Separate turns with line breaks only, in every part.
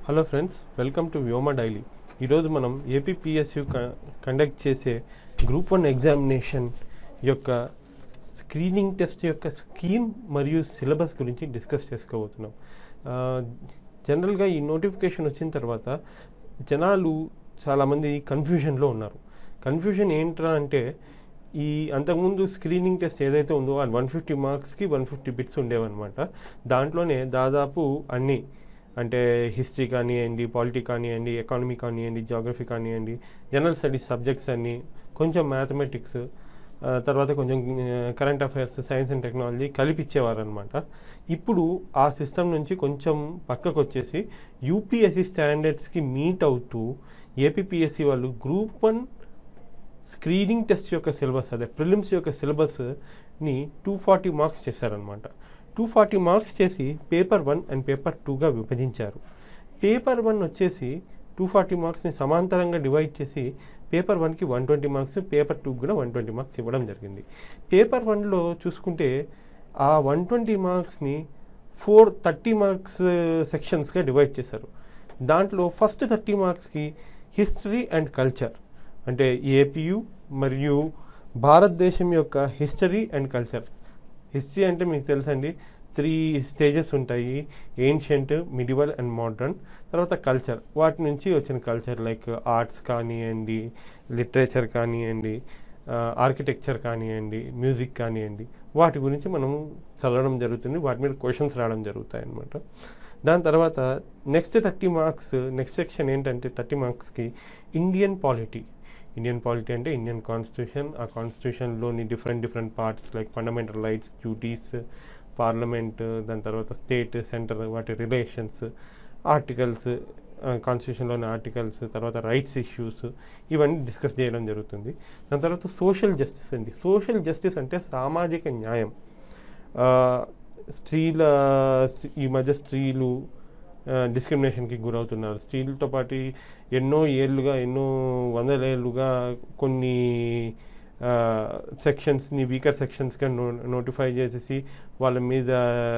hello friends welcome to Vyoma daily ఈరోజు మనం APPSC conduct చేసే గ్రూప్ వన్ ఎగ్జామినేషన్ యొక్క స్క్రీనింగ్ టెస్ట్ యొక్క స్కీమ్ మరియు సిలబస్ గురించి డిస్కస్ చేసుకోబోతున్నాం ఆ, జనరల్గా ఈ నోటిఫికేషన్ వచ్చిన తర్వాత జనాలు చాలామంది కన్ఫ్యూజన్లో ఉన్నారు కన్ఫ్యూజన్ ఏంట్రా అంటే ఈ అంతకుముందు స్క్రీనింగ్ టెస్ట్ ఏదైతే ఉందో అది వన్ ఫిఫ్టీ మార్క్స్కి వన్ ఫిఫ్టీ బిట్స్ ఉండేవన్నమాట దాంట్లోనే దాదాపు అన్నీ అంటే హిస్టరీ కానివ్వండి పాలిటీ కానివ్వండి ఎకానమీ కానివ్వండి జాగ్రఫీ కానివ్వండి జనరల్ స్టడీస్ సబ్జెక్ట్స్ అన్నీ కొంచెం మ్యాథమెటిక్స్ తర్వాత కొంచెం current affairs science and technology కలిపి ఇచ్చేవారనమాట ఇప్పుడు ఆ సిస్టమ్ నుంచి కొంచెం పక్కకు వచ్చేసి యూపీఎస్సి స్టాండర్డ్స్కి మీట్ అవుతూ ఏపీపీఎస్సి వాళ్ళు గ్రూప్ వన్ స్క్రీనింగ్ టెస్ట్ యొక్క సిలబస్ అదే ప్రిలిమ్స్ యొక్క సిలబస్ని టూ ఫార్టీ మార్క్స్ చేశారనమాట టూ ఫార్టీ మార్క్స్ చేసి పేపర్ వన్ అండ్ పేపర్ టూగా విభజించారు పేపర్ వన్ వచ్చేసి టూ ఫార్టీ మార్క్స్ని సమాంతరంగా డివైడ్ చేసి పేపర్ వన్కి వన్ ట్వంటీ మార్క్స్ పేపర్ టూకి కూడా వన్ ట్వంటీ మార్క్స్ ఇవ్వడం జరిగింది పేపర్ వన్లో చూసుకుంటే ఆ వన్ ట్వంటీ మార్క్స్ని ఫోర్ థర్టీ మార్క్స్ సెక్షన్స్గా డివైడ్ చేశారు దాంట్లో ఫస్ట్ థర్టీ మార్క్స్కి హిస్టరీ అండ్ కల్చర్ అంటే ఏపీయు మరియు భారతదేశం యొక్క హిస్టరీ అండ్ కల్చర్ హిస్టరీ అంటే మీకు తెలుసండి త్రీ స్టేజెస్ ఉంటాయి ఏన్షియంట్ మిడివల్ అండ్ మోడర్న్ తర్వాత కల్చర్ వాటి నుంచి వచ్చిన కల్చర్ లైక్ ఆర్ట్స్ కానివ్వండి లిటరేచర్ కానివ్వండి ఆర్కిటెక్చర్ కానివ్వండి మ్యూజిక్ కానివ్వండి వాటి గురించి మనం చదవడం జరుగుతుంది వాటి మీద క్వశ్చన్స్ రావడం జరుగుతాయి అన్నమాట దాని తర్వాత next thirty marks next section ఏంటంటే థర్టీ మార్క్స్కి ఇండియన్ పాలిటీ ఇండియన్ పాలిటీ అంటే ఇండియన్ కాన్స్టిట్యూషన్ ఆ కాన్స్టిట్యూషన్లోని different different parts like fundamental rights duties parliament దాని తర్వాత స్టేట్ సెంటర్ వాటి రిలేషన్స్ ఆర్టికల్స్ కాన్స్టిట్యూషన్లోని ఆర్టికల్స్ తర్వాత రైట్స్ ఇష్యూస్ ఇవన్నీ డిస్కస్ చేయడం జరుగుతుంది దాని తర్వాత సోషల్ జస్టిస్ అండి సోషల్ జస్టిస్ అంటే సామాజిక న్యాయం ఆ, స్త్రీల ఈ మధ్య స్త్రీలు డిస్క్రిమినేషన్కి గురవుతున్నారు స్త్రీలతో పాటు ఎన్నో ఏళ్ళుగా ఎన్నో వందల ఏళ్ళుగా కొన్ని సెక్షన్స్ని వీకర్ సెక్షన్స్గా నో నోటిఫై చేసేసి వాళ్ళ మీద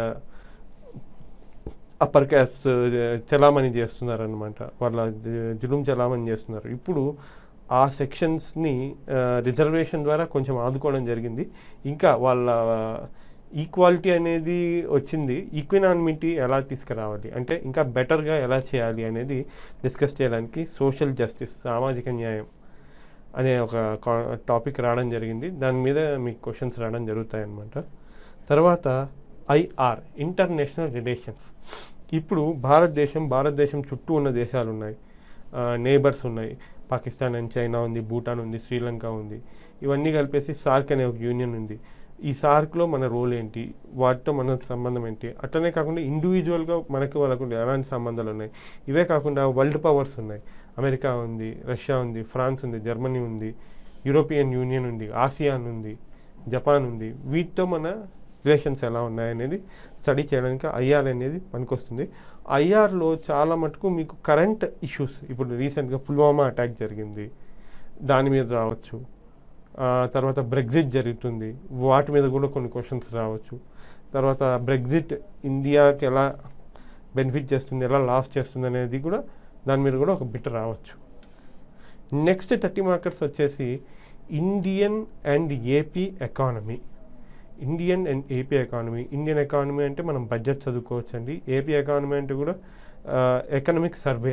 అప్పర్ క్యాస్ చలామణి చేస్తున్నారు అనమాట వాళ్ళ జ- జులుం చలామణి చేస్తున్నారు ఇప్పుడు ఆ సెక్షన్స్ని రిజర్వేషన్ ద్వారా కొంచెం ఆదుకోవడం జరిగింది ఇంకా వాళ్ళ ఈక్వాలిటీ అనేది వచ్చింది ఈక్వినామిటీ ఎలా తీసుకురావాలి అంటే ఇంకా బెటర్గా ఎలా చేయాలి అనేది డిస్కస్ చేయడానికి సోషల్ జస్టిస్ సామాజిక న్యాయం అనే ఒక టాపిక్ రావడం జరిగింది దాని మీద మీకు క్వశ్చన్స్ రావడం జరుగుతాయి అన్నమాట తర్వాత ఐఆర్ ఇంటర్నేషనల్ రిలేషన్స్ ఇప్పుడు భారతదేశం భారతదేశం చుట్టూ ఉన్న దేశాలు ఉన్నాయి నేబర్స్ ఉన్నాయి పాకిస్తాన్ అండ్ చైనా ఉంది భూటాన్ ఉంది శ్రీలంక ఉంది ఇవన్నీ కలిపేసి సార్క్ అనే ఒక యూనియన్ ఉంది ఈ సార్క్లో మన రోల్ ఏంటి వాటితో మన సంబంధం ఏంటి అట్లనే కాకుండా ఇండివిజువల్గా మనకు వాళ్ళకు ఎలాంటి సంబంధాలు ఉన్నాయి ఇవే కాకుండా వరల్డ్ పవర్స్ ఉన్నాయి అమెరికా ఉంది రష్యా ఉంది ఫ్రాన్స్ ఉంది జర్మనీ ఉంది యూరోపియన్ యూనియన్ ఉంది ఆసియాన్ ఉంది జపాన్ ఉంది వీటితో మన రిలేషన్స్ ఎలా ఉన్నాయనేది స్టడీ చేయడానికి ఐఆర్ అనేది పనికొస్తుంది ఐఆర్లో చాలా మటుకు మీకు కరెంట్ ఇష్యూస్ ఇప్పుడు రీసెంట్గా పుల్వామా అటాక్ జరిగింది దాని మీద రావచ్చు ఆ, తర్వాత బ్రెగ్జిట్ జరుగుతుంది వాటి మీద కూడా కొన్ని క్వశ్చన్స్ రావచ్చు తర్వాత బ్రెగ్జిట్ ఇండియాకి ఎలా బెనిఫిట్ చేస్తుంది ఎలా లాస్ చేస్తుంది అనేది కూడా దాని మీద కూడా ఒక బిట్ రావచ్చు నెక్స్ట్ థర్టీ మార్కర్స్ వచ్చేసి Indian and AP economy Indian and AP economy Indian economy అంటే మనం బడ్జెట్ చదువుకోవచ్చు అండి ఏపీ ఎకానమీ అంటే కూడా economic survey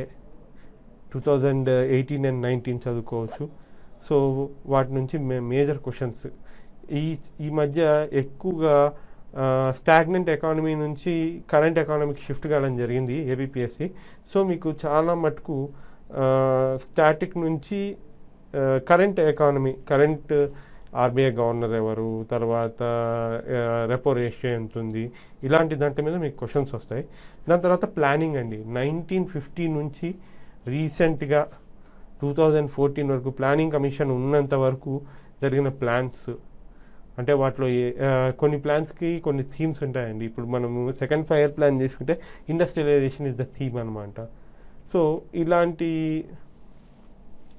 two thousand eighteen and nineteen చదువుకోవచ్చు సో వాటి నుంచి మే మేజర్ క్వశ్చన్స్ ఈ ఈ మధ్య ఎక్కువగా స్టాగ్నెంట్ ఎకానమీ నుంచి కరెంట్ ఎకానమీకి షిఫ్ట్ కావడం జరిగింది ఏబిపిఎస్సి సో మీకు చాలా మటుకు స్టాటిక్ నుంచి current economy current RBI governor ఎవరు తర్వాత రెపో రేషియో ఎంత ఉంది ఇలాంటి దాంట్లో మీద మీకు క్వశ్చన్స్ వస్తాయి దాని తర్వాత ప్లానింగ్ అండి నైన్టీన్ ఫిఫ్టీ నుంచి రీసెంట్గా టూ థౌజండ్ ఫోర్టీన్ వరకు ప్లానింగ్ కమిషన్ ఉన్నంత వరకు జరిగిన ప్లాన్స్ అంటే వాటిలో ఏ ఆ, కొన్ని ప్లాన్స్కి కొన్ని థీమ్స్ ఉంటాయండి ఇప్పుడు మనము సెకండ్ ఫైర్ ప్లాన్ చేసుకుంటే ఇండస్ట్రియలైజేషన్ ఇస్ ద థీమ్ అనమాట సో ఇలాంటి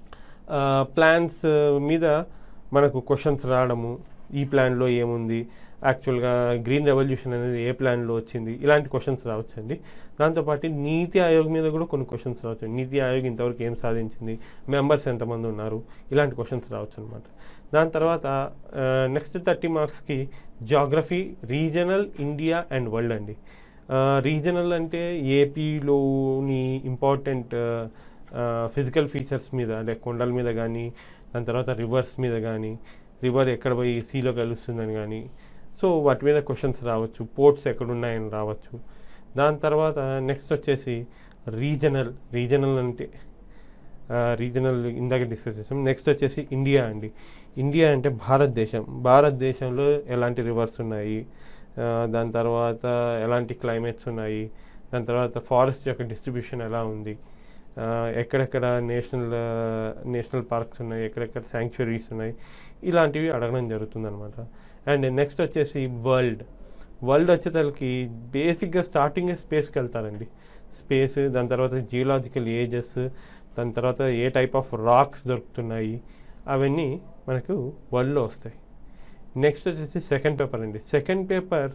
ప్లాన్స్ మీద మనకు క్వశ్చన్స్ రావడము ఈ ప్లాన్లో ఏముంది యాక్చువల్గా గ్రీన్ రెవల్యూషన్ అనేది ఏ ప్లాన్లో వచ్చింది ఇలాంటి క్వశ్చన్స్ రావచ్చండి దాంతోపాటు నీతి ఆయోగ్ మీద కూడా కొన్ని క్వశ్చన్స్ రావచ్చు నీతి ఆయోగ్ ఇంతవరకు ఏం సాధించింది మెంబర్స్ ఎంతమంది ఉన్నారు ఇలాంటి క్వశ్చన్స్ రావచ్చు అనమాట దాని తర్వాత నెక్స్ట్ థర్టీ మార్క్స్కి geography regional India and world అండి రీజనల్ అంటే ఏపీలోని ఇంపార్టెంట్ ఫిజికల్ ఫీచర్స్ మీద అంటే కొండల మీద కానీ దాని తర్వాత రివర్స్ మీద కానీ రివర్ ఎక్కడ పోయి సీలో కలుస్తుందని కానీ సో వాటి మీద క్వశ్చన్స్ రావచ్చు పోర్ట్స్ ఎక్కడున్నాయని రావచ్చు దాని తర్వాత నెక్స్ట్ వచ్చేసి రీజనల్ రీజనల్ అంటే రీజనల్ ఇందాక డిస్కస్ చేసాం నెక్స్ట్ వచ్చేసి ఇండియా అండి ఇండియా అంటే భారతదేశం భారతదేశంలో ఎలాంటి రివర్స్ ఉన్నాయి ఆ, దాని తర్వాత ఎలాంటి క్లైమేట్స్ ఉన్నాయి దాని తర్వాత ఫారెస్ట్ యొక్క డిస్ట్రిబ్యూషన్ ఎలా ఉంది ఆ, ఎక్కడెక్కడ నేషనల్ నేషనల్ పార్క్స్ ఉన్నాయి ఎక్కడెక్కడ శాంక్చురీస్ ఉన్నాయి ఇలాంటివి అడగడం జరుగుతుంది అనమాట అండ్ నెక్స్ట్ వచ్చేసి వరల్డ్ వరల్డ్ వచ్చేసరికి బేసిక్గా స్టార్టింగ్ స్పేస్కి వెళ్తారండి స్పేస్ దాని తర్వాత జియోలాజికల్ ఏజెస్ దాని తర్వాత ఏ టైప్ ఆఫ్ రాక్స్ దొరుకుతున్నాయి అవన్నీ మనకు వరల్డ్లో వస్తాయి నెక్స్ట్ వచ్చేసి సెకండ్ పేపర్ అండి సెకండ్ పేపర్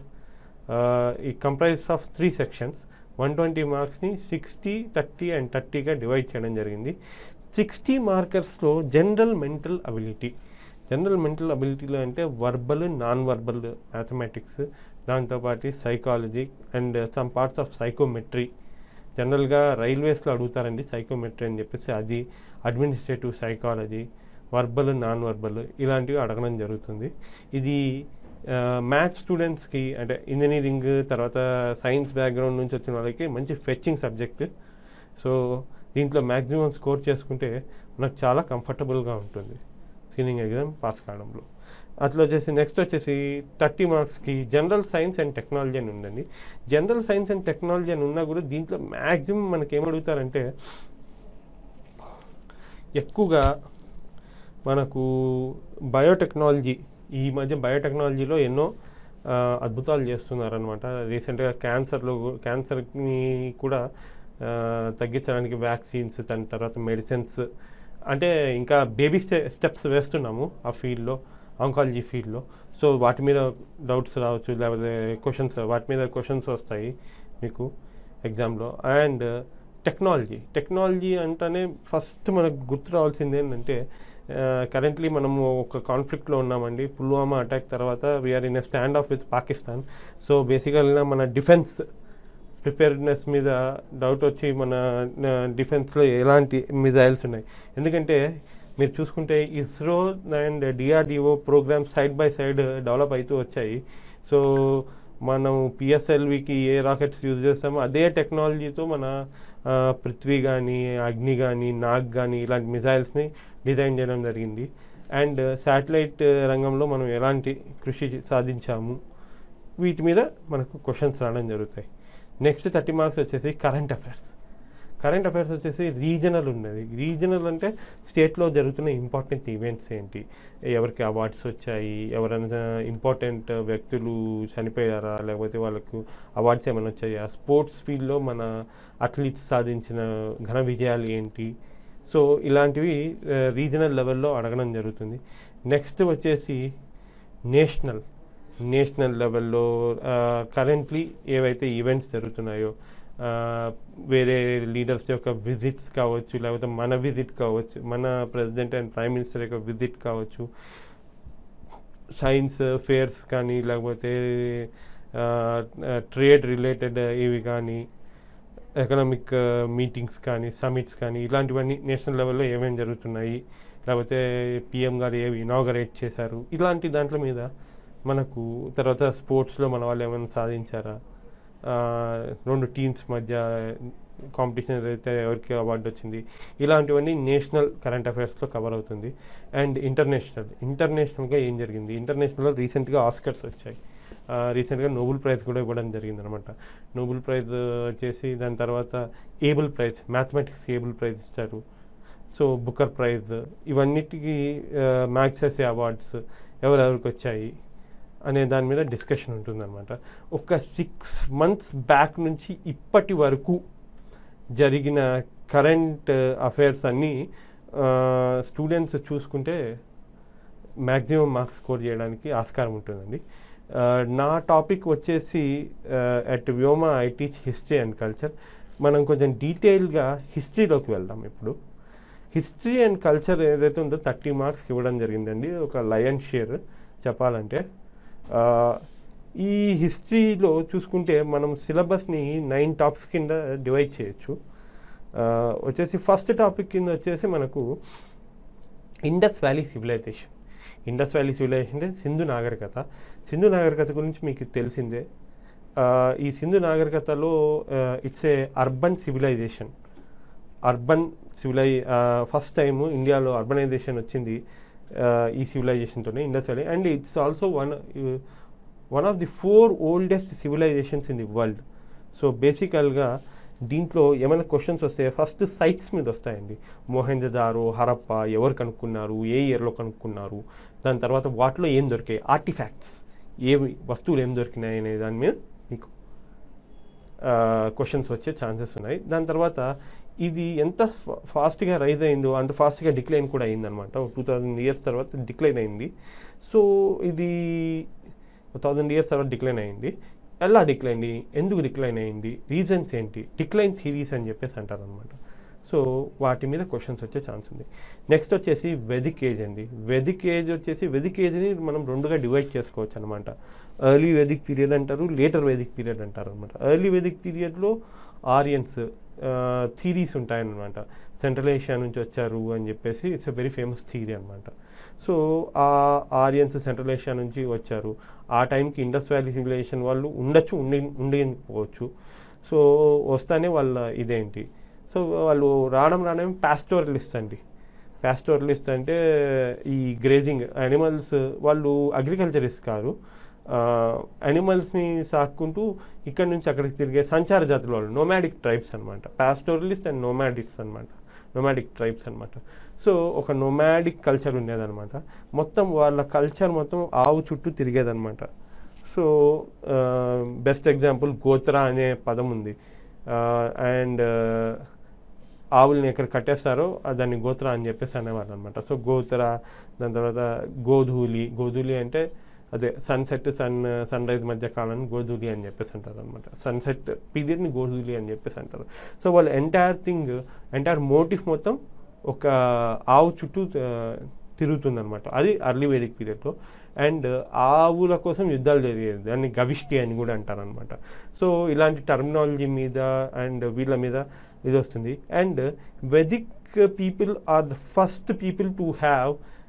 ఈ comprise of three sections one twenty మార్క్స్ని సిక్స్టీ థర్టీ అండ్ థర్టీగా డివైడ్ చేయడం జరిగింది సిక్స్టీ మార్కర్స్లో general mental ability general mental అబిలిటీలో అంటే వర్బల్ నాన్ వర్బల్ మ్యాథమెటిక్స్ దాంతోపాటు psychology and some parts of psychometry జనరల్గా రైల్వేస్లో అడుగుతారండి సైకోమెట్రీ అని చెప్పేసి అది administrative psychology verbal non verbal ఇలాంటివి అడగడం జరుగుతుంది ఇది మ్యాథ్స్ స్టూడెంట్స్కి అంటే ఇంజనీరింగ్ తర్వాత సైన్స్ బ్యాక్గ్రౌండ్ నుంచి వచ్చిన వాళ్ళకి మంచి ఫెచ్చింగ్ సబ్జెక్ట్ సో దీంట్లో మ్యాక్సిమం స్కోర్ చేసుకుంటే మనకు చాలా కంఫర్టబుల్గా ఉంటుంది స్క్రీనింగ్ ఎగ్జామ్ పాస్ కావడంలో అట్లా వచ్చేసి నెక్స్ట్ వచ్చేసి థర్టీ మార్క్స్కి జనరల్ సైన్స్ అండ్ టెక్నాలజీ అని ఉందండి జనరల్ సైన్స్ అండ్ టెక్నాలజీ అని ఉన్నా కూడా దీంట్లో మ్యాక్సిమం మనకి ఏమడుగుతారంటే ఎక్కువగా మనకు బయోటెక్నాలజీ ఈ మధ్య బయోటెక్నాలజీలో ఎన్నో ఆ, అద్భుతాలు చేస్తున్నారనమాట రీసెంట్గా క్యాన్సర్లో క్యాన్సర్ని కూడా ఆ, తగ్గించడానికి వ్యాక్సిన్స్ దాని తర్వాత మెడిసిన్స్ అంటే ఇంకా బేబీ స్టె స్టెప్స్ వేస్తున్నాము ఆ ఫీల్డ్లో ఆంకాలజీ ఫీల్డ్లో సో వాటి మీద డౌట్స్ రావచ్చు లేకపోతే క్వశ్చన్స్ వాటి మీద క్వశ్చన్స్ వస్తాయి మీకు ఎగ్జామ్లో అండ్ టెక్నాలజీ టెక్నాలజీ అంటేనే ఫస్ట్ మనకు గుర్తు రావాల్సింది ఏంటంటే కరెంట్లీ మనము ఒక కాన్ఫ్లిక్ట్లో ఉన్నామండి పుల్వామా అటాక్ తర్వాత we are in a stand off with Pakistan so బేసికల్గా మన డిఫెన్స్ ప్రిపేర్డ్నెస్ మీద డౌట్ వచ్చి మన డిఫెన్స్లో ఎలాంటి మిజైల్స్ ఉన్నాయి ఎందుకంటే మీరు చూసుకుంటే ISRO and DRDO programmes side by side develop అవుతూ వచ్చాయి సో మనం పిఎస్ఎల్వికి ఏ రాకెట్స్ యూజ్ చేస్తామో అదే టెక్నాలజీతో మన ఆ, పృథ్వీ కానీ అగ్ని కానీ నాగ్ కానీ ఇలాంటి మిజైల్స్ని డిజైన్ చేయడం జరిగింది అండ్ శాటిలైట్ రంగంలో మనం ఎలాంటి కృషి సాధించాము వీటి మీద మనకు క్వశ్చన్స్ రావడం జరుగుతాయి నెక్స్ట్ థర్టీ మార్క్స్ వచ్చేసి కరెంట్ అఫైర్స్ కరెంట్ అఫైర్స్ వచ్చేసి రీజనల్ ఉన్నది రీజనల్ అంటే స్టేట్లో జరుగుతున్న ఇంపార్టెంట్ ఈవెంట్స్ ఏంటి ఎవరికి అవార్డ్స్ వచ్చాయి ఎవరైనా ఇంపార్టెంట్ వ్యక్తులు చనిపోయారా లేకపోతే వాళ్ళకు అవార్డ్స్ ఏమైనా వచ్చాయా స్పోర్ట్స్ ఫీల్డ్లో మన అథ్లీట్స్ సాధించిన ఘన విజయాలు ఏంటి సో ఇలాంటివి రీజనల్ లెవెల్లో అడగడం జరుగుతుంది నెక్స్ట్ వచ్చేసి నేషనల్ నేషనల్ లెవెల్లో కరెంట్లీ ఏవైతే ఈవెంట్స్ జరుగుతున్నాయో ఆ, వేరే లీడర్స్ యొక్క విజిట్స్ కావచ్చు లేకపోతే మన విజిట్ కావచ్చు మన ప్రెసిడెంట్ అండ్ ప్రైమ్ మినిస్టర్ యొక్క విజిట్ కావచ్చు సైన్స్ ఫేర్స్ కానీ లేకపోతే ట్రేడ్ రిలేటెడ్ ఇవి కానీ ఎకనామిక్ మీటింగ్స్ కానీ సమిట్స్ కానీ ఇలాంటివన్నీ నేషనల్ లెవెల్లో ఏమేమి జరుగుతున్నాయి లేకపోతే పిఎం గారు ఏవి ఇనాగరేట్ చేశారు ఇలాంటి దాంట్ల మీద మనకు తర్వాత స్పోర్ట్స్లో మన వాళ్ళు ఏమైనా సాధించారా ఆ, రెండు టీమ్స్ మధ్య కాంపిటీషన్ అయితే ఎవరికి అవార్డు వచ్చింది ఇలాంటివన్నీ నేషనల్ కరెంట్ అఫైర్స్లో కవర్ అవుతుంది అండ్ ఇంటర్నేషనల్ ఇంటర్నేషనల్గా ఏం జరిగింది ఇంటర్నేషనల్లో రీసెంట్గా ఆస్కర్స్ వచ్చాయి రీసెంట్గా నోబెల్ ప్రైజ్ కూడా ఇవ్వడం జరిగింది అనమాట నోబెల్ ప్రైజ్ వచ్చేసి దాని తర్వాత Abel prize mathematics Abel prize ఇస్తారు సో బుకర్ ప్రైజ్ ఇవన్నిటికీ మ్యాక్సెస్ అవార్డ్స్ ఎవరెవరికి వచ్చాయి అనే దాని మీద డిస్కషన్ ఉంటుందన్నమాట ఒక సిక్స్ మంత్స్ బ్యాక్ నుంచి ఇప్పటి వరకు జరిగిన కరెంట్ అఫైర్స్ అన్నీ స్టూడెంట్స్ చూసుకుంటే మ్యాక్సిమం మార్క్స్ స్కోర్ చేయడానికి ఆస్కారం ఉంటుందండి నా టాపిక్ వచ్చేసి at Vyoma I teach history and culture మనం కొంచెం డీటెయిల్గా హిస్టరీలోకి వెళ్దాం ఇప్పుడు హిస్టరీ అండ్ కల్చర్ ఏదైతే ఉందో థర్టీ మార్క్స్కి ఇవ్వడం జరిగిందండి ఒక లయన్ షేర్ చెప్పాలంటే ఆ, ఈ హిస్టరీలో చూసుకుంటే మనం సిలబస్ని నైన్ టాప్స్ కింద డివైడ్ చేయొచ్చు ఆ, వచ్చేసి ఫస్ట్ టాపిక్ కింద వచ్చేసి మనకు Indus valley civilisation Indus valley civilisation అంటే సింధు నాగరికత సింధు నాగరికత గురించి మీకు తెలిసిందే ఆ, ఈ సింధు నాగరికతలో it's a urban civilisation urban సివిలై ఫస్ట్ టైం ఇండియాలో అర్బనైజేషన్ వచ్చింది ఆ, ఈ సివిలైజేషన్తోనే Indus valley and it's also one one of the four oldest civilisations in the world so బేసికల్గా దీంట్లో ఏమైనా క్వశ్చన్స్ వస్తే ఫస్ట్ సైట్స్ మీద వస్తాయండి మోహెంజదారో హరప్ప ఎవరు కనుక్కున్నారు ఏ ఇయర్లో కనుక్కున్నారు దాని తర్వాత వాటిలో ఏం దొరికాయి ఆర్టిఫాక్ట్స్ ఏమి వస్తువులు ఏం దొరికినాయి అనే దాని మీద మీకు క్వశ్చన్స్ వచ్చే ఛాన్సెస్ ఉన్నాయి దాని తర్వాత ఇది ఎంత ఫాస్ట్గా రైజ్ అయిందో అంత ఫాస్ట్గా డిక్లైన్ కూడా అయిందనమాట టూ థౌజండ్ ఇయర్స్ తర్వాత డిక్లైన్ అయింది సో ఇది థౌజండ్ ఇయర్స్ తర్వాత డిక్లైన్ అయింది ఎలా డిక్లైన్ అయింది ఎందుకు డిక్లైన్ అయింది రీజన్స్ ఏంటి డిక్లైన్ థీరీస్ అని చెప్పేసి అంటారనమాట సో వాటి మీద క్వశ్చన్స్ వచ్చే ఛాన్స్ ఉంది నెక్స్ట్ వచ్చేసి వెదిక్ ఏజ్ అండి వెదిక్ ఏజ్ వచ్చేసి వెదిక్ ఏజ్ని మనం రెండుగా డివైడ్ చేసుకోవచ్చు అనమాట ఎర్లీ వెదిక్ పీరియడ్ అంటారు లేటర్ వెదిక్ పీరియడ్ అంటారు అనమాట ఎర్లీ వెదిక్ పీరియడ్లో ఆరియన్స్ థీరీస్ ఉంటాయన్నమాట సెంట్రల్ ఏషియా నుంచి వచ్చారు అని చెప్పేసి it's a very famous theory అనమాట సో ఆ ఆరియన్స్ సెంట్రల్ ఏషియా నుంచి వచ్చారు ఆ టైంకి ఇండస్ వ్యాలీ సివిలైజేషన్ వాళ్ళు ఉండొచ్చు ఉండి ఉండకపోవచ్చు సో వస్తానే వాళ్ళ ఇదేంటి సో వాళ్ళు రావడం రావడం పాస్టోరలిస్ట్ అండి పాస్టోరలిస్ట్ అంటే ఈ గ్రేజింగ్ యానిమల్స్ వాళ్ళు అగ్రికల్చరిస్ట్ కాదు యానిమల్స్ని సాక్కుంటూ ఇక్కడ నుంచి అక్కడికి తిరిగే సంచార జాతుల వాళ్ళు నోమాడిక్ ట్రైబ్స్ అనమాట పాస్టోరలిస్ట్ అండ్ నోమాడిక్స్ అనమాట నోమాడిక్ ట్రైబ్స్ అనమాట సో ఒక నొమాడిక్ కల్చర్ ఉండేదన్నమాట మొత్తం వాళ్ళ కల్చర్ మొత్తం ఆవు చుట్టూ తిరిగేదన్నమాట సో బెస్ట్ ఎగ్జాంపుల్ గోత్రా అనే పదం ఉంది అండ్ ఆవుల్ని ఎక్కడ కట్టేస్తారో ఆ దాన్ని గోత్ర అని చెప్పేసి అనేవాళ్ళు అనమాట సో గోత్ర దాని తర్వాత గోధూలి గోధూలి అంటే అదే సన్సెట్ సన్ సన్ రైజ్ మధ్య కాలాన్ని గోధూలి అని చెప్పేసి అంటారు అనమాట సన్సెట్ పీరియడ్ని గోధూలి అని చెప్పేసి అంటారు సో వాళ్ళ ఎంటైర్ థింగ్ ఎంటైర్ మోటివ్ మొత్తం ఒక ఆవు చుట్టూ తిరుగుతుంది అనమాట అది అర్లీ వేడిక్ పీరియడ్లో అండ్ ఆవుల కోసం యుద్ధాలు జరిగేది దాన్ని గవిష్టి అని కూడా అంటారనమాట సో ఇలాంటి టర్మినాలజీ మీద అండ్ వీళ్ళ మీద ఇది వస్తుంది and Vedic people are the first people to have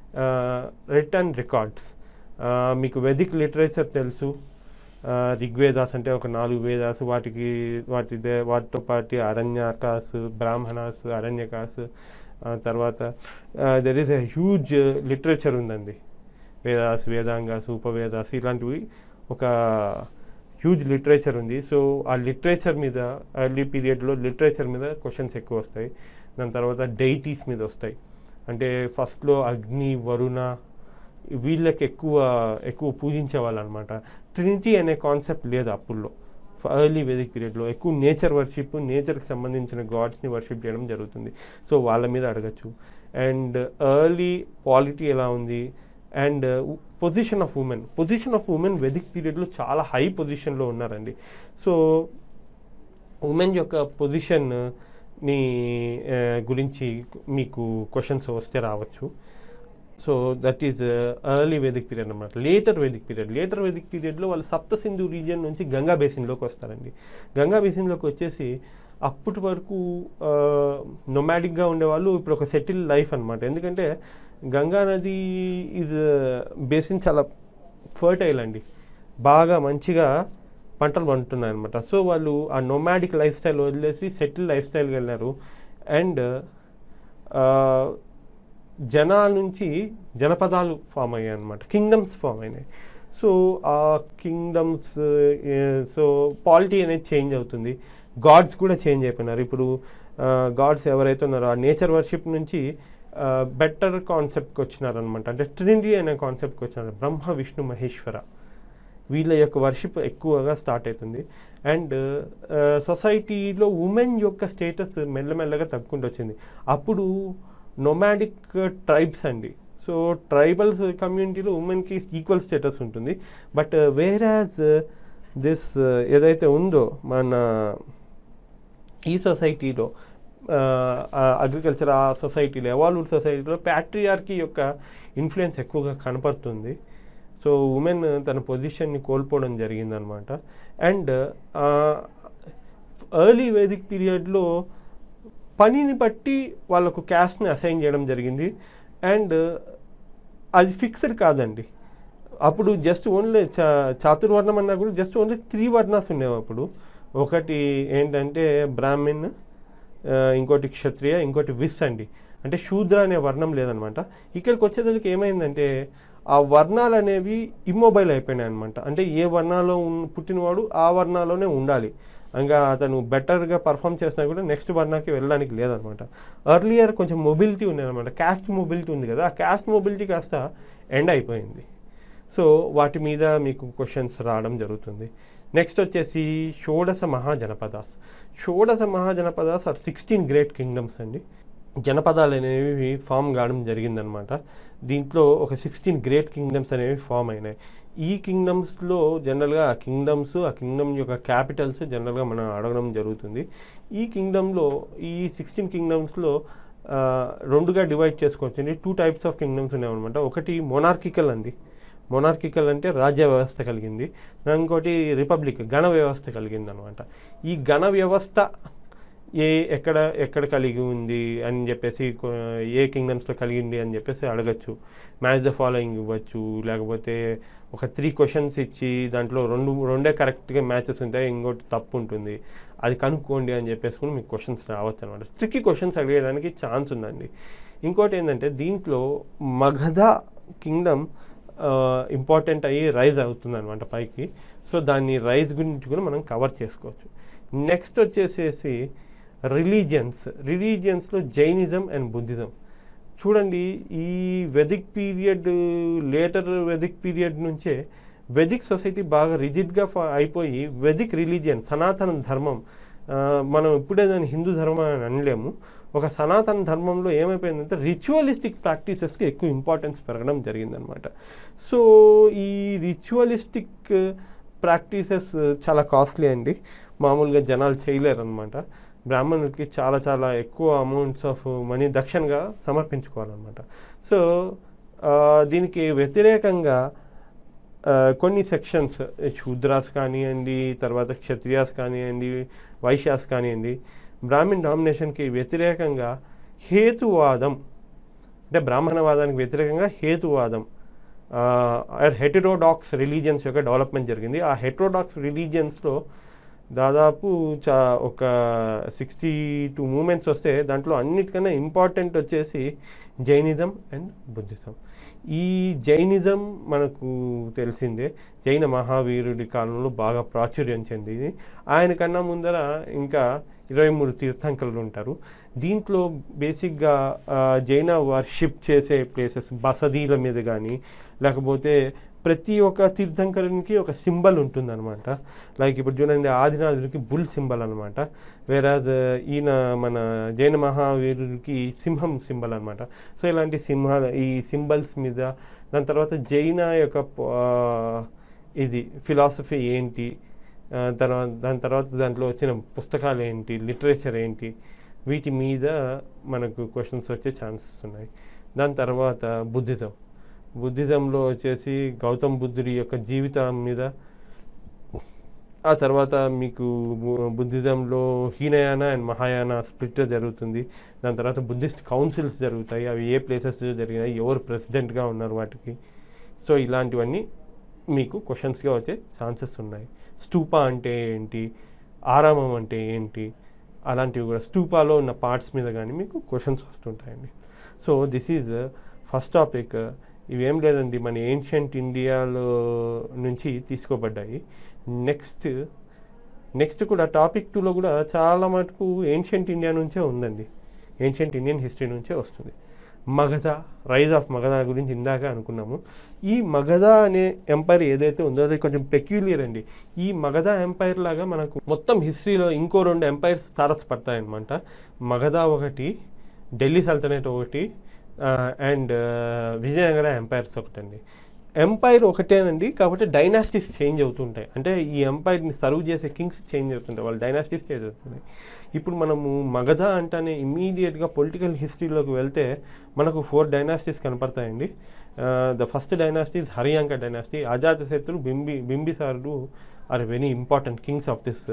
return records మీకు వెదిక్ లిటరేచర్ తెలుసు రిగ్వేదాస్ అంటే ఒక నాలుగు వేదాస్ వాటికి వాటి వాటితో పాటు అరణ్యకాస్ బ్రాహ్మణాస్ అరణ్యకాస్ తర్వాత there is a huge literature ఉందండి వేదాస్ వేదాంగాస్ ఉపవేదాస్ ఇలాంటివి ఒక హ్యూజ్ లిటరేచర్ ఉంది సో ఆ లిటరేచర్ మీద ఎర్లీ పీరియడ్లో లిటరేచర్ మీద క్వశ్చన్స్ ఎక్కువ వస్తాయి దాని తర్వాత డైటీస్ మీద వస్తాయి అంటే ఫస్ట్లో అగ్ని వరుణ వీళ్ళకి ఎక్కువ ఎక్కువ పూజించే వాళ్ళు అనమాట ట్రినిటీ అనే కాన్సెప్ట్ లేదు అప్పుల్లో ఎర్లీ వేదిక్ పీరియడ్లో ఎక్కువ నేచర్ వర్షిప్ నేచర్కి సంబంధించిన గాడ్స్ని వర్షిప్ చేయడం జరుగుతుంది సో వాళ్ళ మీద అడగచ్చు అండ్ ఎర్లీ పాలిటీ ఎలా ఉంది and position of women position of women Vedic పీరియడ్లో చాలా హై పొజిషన్లో ఉన్నారండి సో ఉమెన్ యొక్క పొజిషన్ని గురించి మీకు క్వశ్చన్స్ వస్తే రావచ్చు so that is early Vedic period అనమాట later Vedic period later Vedic పీరియడ్లో వాళ్ళు సప్త సింధు రీజియన్ నుంచి గంగా బేసిన్లోకి వస్తారండి గంగా బేసిన్లోకి వచ్చేసి అప్పటి వరకు నొమాటిక్గా ఉండేవాళ్ళు ఇప్పుడు ఒక సెటిల్ లైఫ్ అనమాట ఎందుకంటే గంగా నది ఈజ్ బేసిన్ చాలా ఫర్టైల్ అండి బాగా మంచిగా పంటలు పండుతున్నాయి అనమాట సో వాళ్ళు ఆ నొమాటిక్ లైఫ్ స్టైల్ వదిలేసి సెటిల్ లైఫ్ స్టైల్కి వెళ్ళినారు అండ్ జనాల నుంచి జనపదాలు ఫామ్ అయ్యాయి అనమాట కింగ్డమ్స్ ఫామ్ అయినాయి సో ఆ కింగ్డమ్స్ సో పాలిటీ అనేది చేంజ్ అవుతుంది గాడ్స్ కూడా చేంజ్ అయిపోయినారు ఇప్పుడు గాడ్స్ ఎవరైతే ఉన్నారో ఆ నేచర్ వర్షిప్ నుంచి బెటర్ కాన్సెప్ట్కి వచ్చినారనమాట అంటే ట్రినిటీ అనే కాన్సెప్ట్కి వచ్చినారు బ్రహ్మ విష్ణు మహేశ్వర వీళ్ళ యొక్క వర్షిప్ ఎక్కువగా స్టార్ట్ అవుతుంది అండ్ సొసైటీలో ఉమెన్ యొక్క స్టేటస్ మెల్లమెల్లగా తగ్గుకుంటూ వచ్చింది అప్పుడు నొమాడిక్ ట్రైబ్స్ అండి సో ట్రైబల్స్ కమ్యూనిటీలో ఉమెన్కి ఈక్వల్ స్టేటస్ ఉంటుంది బట్ వేర్ యాజ్ దిస్ ఏదైతే ఉందో మన ఈ సొసైటీలో అగ్రికల్చర్ ఆ సొసైటీలో ఎవాల్వ్డ్ సొసైటీలో ప్యాట్రియార్కీ యొక్క ఇన్ఫ్లుయెన్స్ ఎక్కువగా కనపడుతుంది సో ఉమెన్ తన పొజిషన్ని కోల్పోవడం జరిగిందనమాట అండ్ ఎర్లీ వేదిక్ పీరియడ్లో పనిని బట్టి వాళ్ళకు క్యాస్ట్ని అసైన్ చేయడం జరిగింది అండ్ అది ఫిక్స్డ్ కాదండి అప్పుడు జస్ట్ ఓన్లీ చా చాతుర్వర్ణం అన్నా కూడా జస్ట్ ఓన్లీ త్రీ వర్ణాస్ ఉండేవి అప్పుడు ఒకటి ఏంటంటే బ్రాహ్మిన్ ఆ, ఇంకోటి క్షత్రియ ఇంకోటి విస్ అండి అంటే శూద్ర అనే వర్ణం లేదనమాట ఇక్కడికి వచ్చేసరికి ఏమైందంటే ఆ వర్ణాలు అనేవి ఇమ్మొబైల్ అయిపోయినాయి అనమాట అంటే ఏ వర్ణాలో ఉన్న- పుట్టినవాడు ఆ వర్ణాలోనే ఉండాలి ఇంకా అతను బెటర్గా పర్ఫామ్ చేసినా కూడా నెక్స్ట్ వర్ణాకి వెళ్ళడానికి లేదనమాట ఎర్లియర్ కొంచెం మొబిలిటీ ఉండేదన్నమాట క్యాస్ట్ మొబిలిటీ ఉంది కదా ఆ క్యాస్ట్ మొబిలిటీ కాస్త ఎండ్ అయిపోయింది సో వాటి మీద మీకు క్వశ్చన్స్ రావడం జరుగుతుంది నెక్స్ట్ వచ్చేసి Shodasha Mahajanapadas Shodasha Mahajanapadas are sixteen great kingdoms అండి జనపదాలు అనేవి ఫామ్ కావడం జరిగిందనమాట దీంట్లో ఒక సిక్స్టీన్ గ్రేట్ కింగ్డమ్స్ అనేవి ఫామ్ అయినాయి ఈ కింగ్డమ్స్లో జనరల్గా ఆ కింగ్డమ్స్ ఆ కింగ్డమ్ యొక్క క్యాపిటల్స్ జనరల్గా మనం అడగడం జరుగుతుంది ఈ కింగ్డమ్లో ఈ సిక్స్టీన్ కింగ్డమ్స్లో రెండుగా డివైడ్ చేసుకోవచ్చండి టూ టైప్స్ ఆఫ్ కింగ్డమ్స్ ఉన్నాయన్నమాట ఒకటి మొనార్కికల్ అండి మొనార్కికల్ అంటే రాజ్య వ్యవస్థ కలిగింది ఇంకోటి రిపబ్లిక్ గణ వ్యవస్థ కలిగింది అనమాట ఈ గణ వ్యవస్థ ఏ ఎక్కడ ఎక్కడ కలిగి ఉంది అని చెప్పేసి కొ- ఏ కింగ్డమ్స్లో కలిగింది అని చెప్పేసి అడగచ్చు మ్యాచ్ ద ఫాలోయింగ్ ఇవ్వచ్చు లేకపోతే ఒక త్రీ క్వశ్చన్స్ ఇచ్చి దాంట్లో రెండు రెండే కరెక్ట్గా మ్యాచెస్ ఉంటాయి ఇంకోటి తప్పు ఉంటుంది అది కనుక్కోండి అని చెప్పేసి కూడా మీకు క్వశ్చన్స్ రావచ్చు అనమాట ట్రిక్కీ క్వశ్చన్స్ అడిగేదానికి ఛాన్స్ ఉందండి ఇంకోటి ఏంటంటే దీంట్లో మగధ కింగ్డమ్ ఇంపార్టెంట్ అయ్యి రైజ్ అవుతుంది అనమాట పైకి సో దాన్ని రైజ్ గురించి కూడా మనం కవర్ చేసుకోవచ్చు నెక్స్ట్ వచ్చేసేసి రిలీజియన్స్ రిలీజియన్స్లో జైనిజం అండ్ బుద్ధిజం చూడండి ఈ Vedic period later Vedic period నుంచే వెదిక్ సొసైటీ బాగా రిజిడ్గా అయిపోయి వెదిక్ రిలీజియన్ సనాతన ధర్మం ఆ, మనం ఇప్పుడే దాన్ని హిందూ ధర్మం అని అనలేము ఒక సనాతన ధర్మంలో ఏమైపోయిందంటే రిచువలిస్టిక్ ప్రాక్టీసెస్కి ఎక్కువ ఇంపార్టెన్స్ పెరగడం జరిగిందనమాట సో ఈ రిచువలిస్టిక్ ప్రాక్టీసెస్ చాలా కాస్ట్లీ అండి మామూలుగా జనాలు చేయలేరు అనమాట బ్రాహ్మణులకి చాలా చాలా ఎక్కువ అమౌంట్స్ ఆఫ్ మనీ దక్షిణగా సమర్పించుకోవాలన్నమాట సో ఆ, దీనికి వ్యతిరేకంగా ఆ, కొన్ని సెక్షన్స్ శూద్రాస్ కానివ్వండి తర్వాత క్షత్రియాస్ కానివ్వండి వైశ్యాస్ కానివ్వండి బ్రాహ్మిన్ డామినేషన్కి వ్యతిరేకంగా హేతువాదం అంటే బ్రాహ్మణవాదానికి వ్యతిరేకంగా హేతువాదం హెటరోడాక్స్ రిలీజియన్స్ యొక్క డెవలప్మెంట్ జరిగింది ఆ హెటరోడాక్స్ రిలీజియన్స్లో దాదాపు చా ఒక సిక్స్టీ టూ మూమెంట్స్ వస్తే దాంట్లో అన్నిటికన్నా ఇంపార్టెంట్ వచ్చేసి జైనిజం అండ్ బుద్ధిజం ఈ జైనిజం మనకు తెలిసిందే జైన మహావీరుడి కాలంలో బాగా ప్రాచుర్యం చెందింది ఆయన కన్నా ముందర ఇంకా ఇరవై మూడు తీర్థంకరులు ఉంటారు దీంట్లో బేసిక్గా ఆ, జైన వర్షిప్ చేసే ప్లేసెస్ బసదీల మీద కానీ లేకపోతే ప్రతి ఒక్క తీర్థంకరునికి ఒక సింబల్ ఉంటుందన్నమాట లైక్ ఇప్పుడు చూడండి ఆదినాథుడికి బుల్ సింబల్ అనమాట వేరాజ్ ఈయన మన జైన మహావీరుడికి సింహం సింబల్ అనమాట సో ఇలాంటి సింహాల ఈ సింబల్స్ మీద దాని తర్వాత జైన యొక్క ఆ, ఇది ఫిలాసఫీ ఏంటి ఆ, తర్వాత దాని తర్వాత దాంట్లో వచ్చిన పుస్తకాలు ఏంటి లిటరేచర్ ఏంటి వీటి మీద మనకు క్వశ్చన్స్ వచ్చే ఛాన్సెస్ ఉన్నాయి దాని తర్వాత బుద్ధిజం బుద్ధిజంలో వచ్చేసి గౌతమ్ బుద్ధుడి యొక్క జీవితం మీద ఆ తర్వాత మీకు బు- బుద్ధిజంలో హీనయాన అండ్ మహాయాన స్ప్లిట్ జరుగుతుంది దాని తర్వాత బుద్ధిస్ట్ కౌన్సిల్స్ జరుగుతాయి అవి ఏ ప్లేసెస్ జరిగినాయి ఎవరు ప్రెసిడెంట్గా ఉన్నారు వాటికి సో ఇలాంటివన్నీ మీకు క్వశ్చన్స్గా వచ్చే ఛాన్సెస్ ఉన్నాయి స్టూపా అంటే ఏంటి ఆరామం అంటే ఏంటి అలాంటివి కూడా స్టూపాలో ఉన్న పార్ట్స్ మీద కానీ మీకు క్వశ్చన్స్ వస్తుంటాయండి so this is first topic ఇవేం లేదండి మన ఏన్షియంట్ ఇండియాలో నుంచి తీసుకోబడ్డాయి నెక్స్ట్ నెక్స్ట్ కూడా టాపిక్ టూలో కూడా చాలా మటుకు ఏన్షియంట్ ఇండియా నుంచే ఉందండి ఏన్షియంట్ ఇండియన్ హిస్టరీ నుంచే వస్తుంది మగధ రైజ్ ఆఫ్ మగధ గురించి ఇందాక అనుకున్నాము ఈ మగధ అనే ఎంపైర్ ఏదైతే ఉందో అది కొంచెం పెక్యులియర్ అండి ఈ మగధ ఎంపైర్ లాగా మనకు మొత్తం హిస్టరీలో ఇంకో రెండు ఎంపైర్స్ తారసపడతాయన్నమాట మగధ ఒకటి ఢిల్లీ సల్తనెట్ ఒకటి అండ్ విజయనగర ఎంపైర్స్ ఒకటండి ఎంపైర్ ఒకటేనండి కాబట్టి డైనాసిటీస్ చేంజ్ అవుతుంటాయి అంటే ఈ ఎంపైర్ని సర్వ్ చేసే కింగ్స్ చేంజ్ అవుతుంటాయి వాళ్ళ డైనాసిటీస్ చేంజ్ అవుతున్నాయి ఇప్పుడు మనము మగధ అంటానే ఇమ్మీడియట్గా పొలిటికల్ హిస్టరీలోకి వెళ్తే మనకు ఫోర్ డైనాసిటీస్ కనపడతాయండి the first dynasties Haryanka dynasty Ajatashatru బింబి బింబిసారుడు are very important kings of this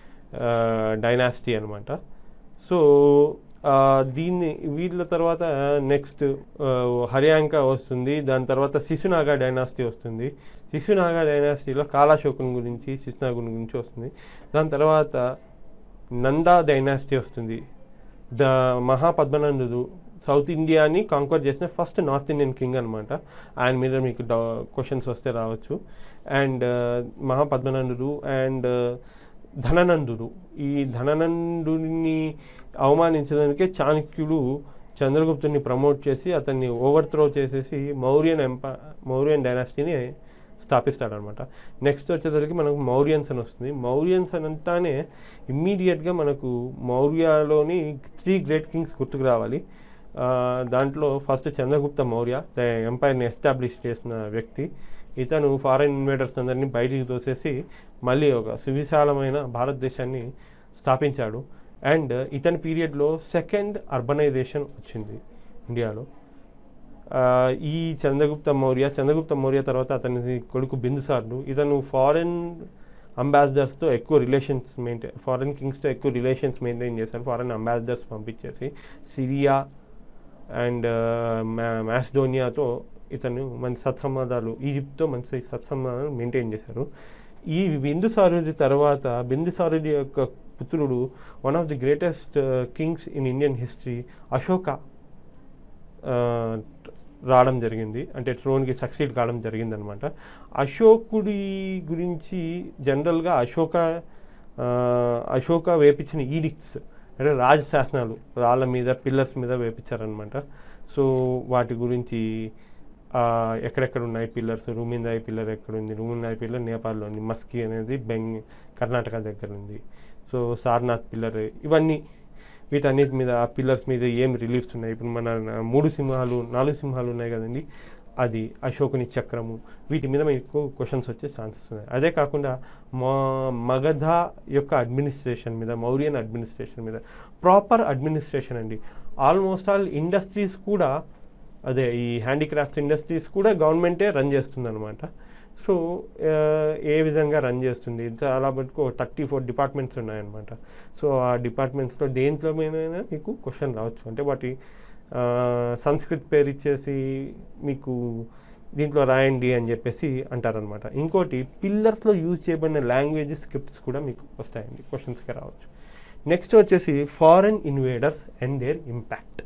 dynasty అనమాట సో ఆ, దీన్ని వీళ్ళ తర్వాత నెక్స్ట్ హరియాంక వస్తుంది దాని తర్వాత శిశునాగా డైనాసిటీ వస్తుంది శిశునాగా డైనాసిటీలో కాలాశోకుని గురించి శిశునాగుని గురించి వస్తుంది దాని తర్వాత నందా డైనాసిటీ వస్తుంది ద మహాపద్మనందుడు సౌత్ ఇండియాని కాంక్వర్ చేసిన ఫస్ట్ నార్త్ ఇండియన్ కింగ్ అనమాట ఆయన మీద మీకు క్వశ్చన్స్ వస్తే రావచ్చు అండ్ మహాపద్మనందుడు అండ్ ధననందుడు ఈ ధననందుడిని అవమానించడానికే చాణక్యుడు చంద్రగుప్తుని ప్రమోట్ చేసి అతన్ని ఓవర్త్రో చేసేసి మౌర్యన్ ఎంపా మౌర్యన్ డైనాసిటీని స్థాపిస్తాడనమాట నెక్స్ట్ వచ్చేసరికి మనకు మౌర్యన్స్ అని వస్తుంది మౌర్యన్స్ అని అంటానే ఇమ్మీడియట్గా మనకు మౌర్యలోని త్రీ గ్రేట్ కింగ్స్ గుర్తుకు రావాలి ఆ, దాంట్లో ఫస్ట్ చంద్రగుప్త మౌర్య ద ఎంపైర్ని ఎస్టాబ్లిష్ చేసిన వ్యక్తి ఇతను ఫారెన్ ఇన్వేడర్స్ అందరినీ బయటికి తోసేసి మళ్ళీ ఒక సువిశాలమైన భారతదేశాన్ని స్థాపించాడు అండ్ ఇతని పీరియడ్లో సెకండ్ అర్బనైజేషన్ వచ్చింది ఇండియాలో ఆ, ఈ చంద్రగుప్త మౌర్య చంద్రగుప్త మౌర్య తర్వాత అతని కొడుకు బిందుసార్లు ఇతను ఫారెన్ అంబాసిడర్స్తో ఎక్కువ రిలేషన్స్ మెయింటైన్ ఫారెన్ కింగ్స్తో ఎక్కువ రిలేషన్స్ మెయింటైన్ చేశారు ఫారెన్ అంబాసిడర్స్ పంపించేసి సిరియా అండ్ మ్యాస్డోనియాతో ఇతను మంచి సత్సంబంధాలు ఈజిప్ట్తో మంచి సత్సంబంధాలు మెయింటైన్ చేశారు ఈ బిందుసారుడి తర్వాత బిందుసారుడి యొక్క పుత్రుడు one of the greatest kings in Indian history Ashoka ఆ, రావడం జరిగింది అంటే ట్రోన్కి సక్సీడ్ కావడం జరిగింది అనమాట అశోకుడి గురించి జనరల్గా అశోక ఆ, అశోక వేపించిన ఈడిక్ట్స్ అంటే రాజశాసనాలు రాళ్ళ మీద పిల్లర్స్ మీద వేపించారనమాట సో వాటి గురించి ఆ, ఎక్కడెక్కడ ఉన్నాయి పిల్లర్స్ రూమిందాయి పిల్లర్ ఎక్కడ ఉంది రూమిందాయి పిల్లర్ నేపాల్లో ఉంది మస్కీ అనేది బెంగ్ కర్ణాటక దగ్గర ఉంది సో సార్నాథ్ పిల్లర్ ఇవన్నీ వీటన్నిటి మీద ఆ పిల్లర్స్ మీద ఏం రిలీఫ్స్ ఉన్నాయి ఇప్పుడు మన మూడు సింహాలు నాలుగు సింహాలు ఉన్నాయి కదండి అది అశోకుని చక్రము వీటి మీద మీకు క్వశ్చన్స్ వచ్చే ఛాన్సెస్ ఉన్నాయి అదే కాకుండా మా మగధ యొక్క అడ్మినిస్ట్రేషన్ మీద మౌర్యన్ అడ్మినిస్ట్రేషన్ మీద ప్రాపర్ అడ్మినిస్ట్రేషన్ అండి ఆల్మోస్ట్ ఆల్ ఇండస్ట్రీస్ కూడా అదే ఈ హ్యాండీక్రాఫ్ట్స్ ఇండస్ట్రీస్ కూడా గవర్నమెంటే రన్ చేస్తుంది అనమాట సో ఆ, ఏ విధంగా రన్ చేస్తుంది చాలా మటుకు థర్టీ ఫోర్ డిపార్ట్మెంట్స్ ఉన్నాయన్నమాట సో ఆ డిపార్ట్మెంట్స్లో దేంట్లో మీద మీకు క్వశ్చన్ రావచ్చు అంటే వాటి ఆ, సంస్కృత్ పేరు ఇచ్చేసి మీకు దీంట్లో రాయండి అని చెప్పేసి అంటారనమాట ఇంకోటి పిల్లర్స్లో యూజ్ చేయబడిన లాంగ్వేజ్ స్క్రిప్ట్స్ కూడా మీకు వస్తాయండి క్వశ్చన్స్కి రావచ్చు నెక్స్ట్ వచ్చేసి foreign invaders and their impact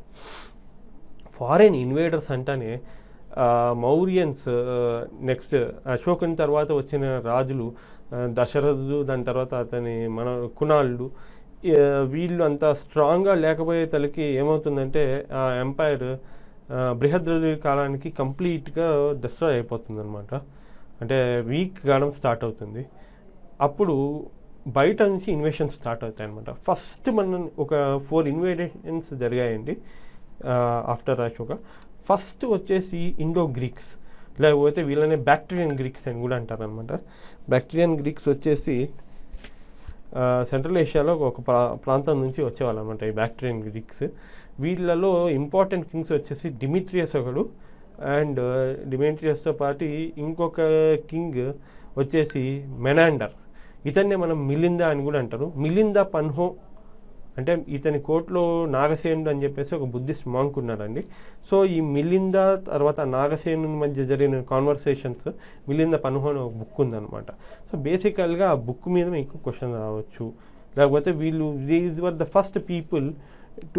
foreign invaders అంటానే ఆ, మౌర్యన్స్ నెక్స్ట్ అశోకుని తర్వాత వచ్చిన రాజులు ఆ, దశరథుడు దాని తర్వాత అతని మన కుణాళ్ళు ఆ, వీళ్ళు అంత స్ట్రాంగ్గా లేకపోయే తలకి ఏమవుతుందంటే ఆ ఎంపైర్ బృహద్రథి కాలానికి కంప్లీట్గా డిస్ట్రాయ్ అయిపోతుంది అనమాట అంటే వీక్ కావడం స్టార్ట్ అవుతుంది అప్పుడు బయట నుంచి ఇన్వేషన్ స్టార్ట్ అవుతాయి అనమాట ఫస్ట్ మన ఒక ఫోర్ ఇన్వేషన్స్ జరిగాయండి ఆఫ్టర్ అశోక ఫస్ట్ వచ్చేసి ఇండో గ్రీక్స్ లేకపోతే వీళ్ళనే బ్యాక్టీరియన్ గ్రీక్స్ అని కూడా అంటారనమాట బ్యాక్టీరియన్ గ్రీక్స్ వచ్చేసి ఆ, సెంట్రల్ ఏషియాలో ఒక ప్రా ప్రాంతం నుంచి వచ్చేవాళ్ళు అనమాట ఈ బ్యాక్టీరియన్ గ్రీక్స్ వీళ్ళలో ఇంపార్టెంట్ కింగ్స్ వచ్చేసి డిమిట్రియస్ ఒకడు అండ్ డిమిట్రియస్తో పాటు ఇంకొక కింగ్ వచ్చేసి మెనాండర్ ఇతన్నే మనం మిలిందా అని కూడా అంటారు మిలిందా పన్హో అంటే ఇతని కోర్టులో నాగసేనుడు అని చెప్పేసి ఒక బుద్ధిస్ట్ మాంక్ ఉన్నాడండి సో ఈ మిలిందా తర్వాత నాగసేనుని మధ్య జరిగిన కాన్వర్సేషన్స్ మిలింద పన్హో అని ఒక బుక్ ఉందన్నమాట సో బేసికల్గా ఆ బుక్ మీద మీకు క్వశ్చన్ రావచ్చు లేకపోతే వీళ్ళు these were the first people to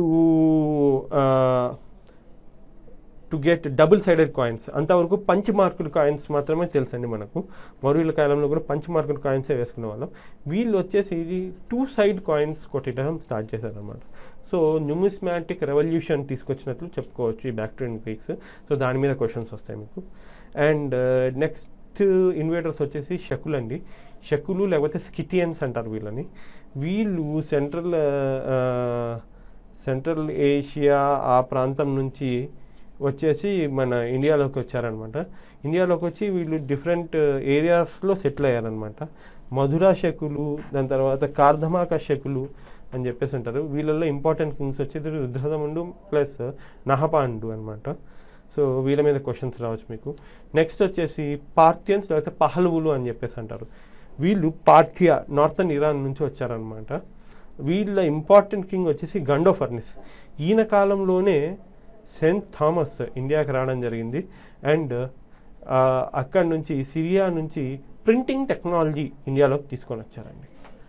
to get double sided coins అంతవరకు పంచ్ మార్కుడ్ కాయిన్స్ మాత్రమే తెలుసండి మనకు మౌర్యుల కాలంలో కూడా పంచ్ మార్కుడ్ కాయిన్సే వేసుకునే వాళ్ళం వీళ్ళు వచ్చేసి టూ సైడ్ కాయిన్స్ కొట్టడం స్టార్ట్ చేశారనమాట సో న్యూమిస్మాటిక్ రెవల్యూషన్ తీసుకొచ్చినట్లు చెప్పుకోవచ్చు ఈ బ్యాక్టీరియన్ గ్రీక్స్ సో దాని మీద క్వశ్చన్స్ వస్తాయి మీకు అండ్ నెక్స్ట్ ఇన్వేటర్స్ వచ్చేసి షకులు అండి షకులు లేకపోతే స్కిటియన్స్ అంటారు వీళ్ళని వీళ్ళు సెంట్రల్ సెంట్రల్ ఏషియా ఆ ప్రాంతం నుంచి వచ్చేసి మన ఇండియాలోకి వచ్చారనమాట ఇండియాలోకి వచ్చి వీళ్ళు డిఫరెంట్ ఏరియాస్లో సెటిల్ అయ్యారనమాట మధురా శకులు దాని తర్వాత కార్ధమాక శకులు అని చెప్పేసి ఉంటారు వీళ్ళల్లో ఇంపార్టెంట్ కింగ్స్ వచ్చేది రుద్రదముండు ప్లస్ నహపాండు అనమాట సో వీళ్ళ మీద క్వశ్చన్స్ రావచ్చు మీకు నెక్స్ట్ వచ్చేసి పార్థియన్స్ లేకపోతే పహల్వులు అని చెప్పేసి అంటారు వీళ్ళు పార్థియా నార్థన్ ఇరాన్ నుంచి వచ్చారనమాట వీళ్ళ ఇంపార్టెంట్ కింగ్ వచ్చేసి గండో ఫర్నిస్ ఈయన కాలంలోనే సెయింట్ థామస్ ఇండియాకి రావడం జరిగింది అండ్ అక్కడి నుంచి సిరియా నుంచి ప్రింటింగ్ టెక్నాలజీ ఇండియాలోకి తీసుకొని వచ్చారండి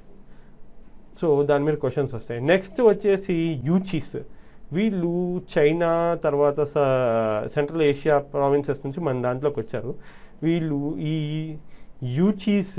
సో దాని మీద క్వశ్చన్స్ వస్తాయి నెక్స్ట్ వచ్చేసి యూచీస్ వీళ్ళు చైనా తర్వాత సెంట్రల్ ఏషియా ప్రావిన్సెస్ నుంచి మన దాంట్లోకి వచ్చారు వీళ్ళు ఈ యూచీస్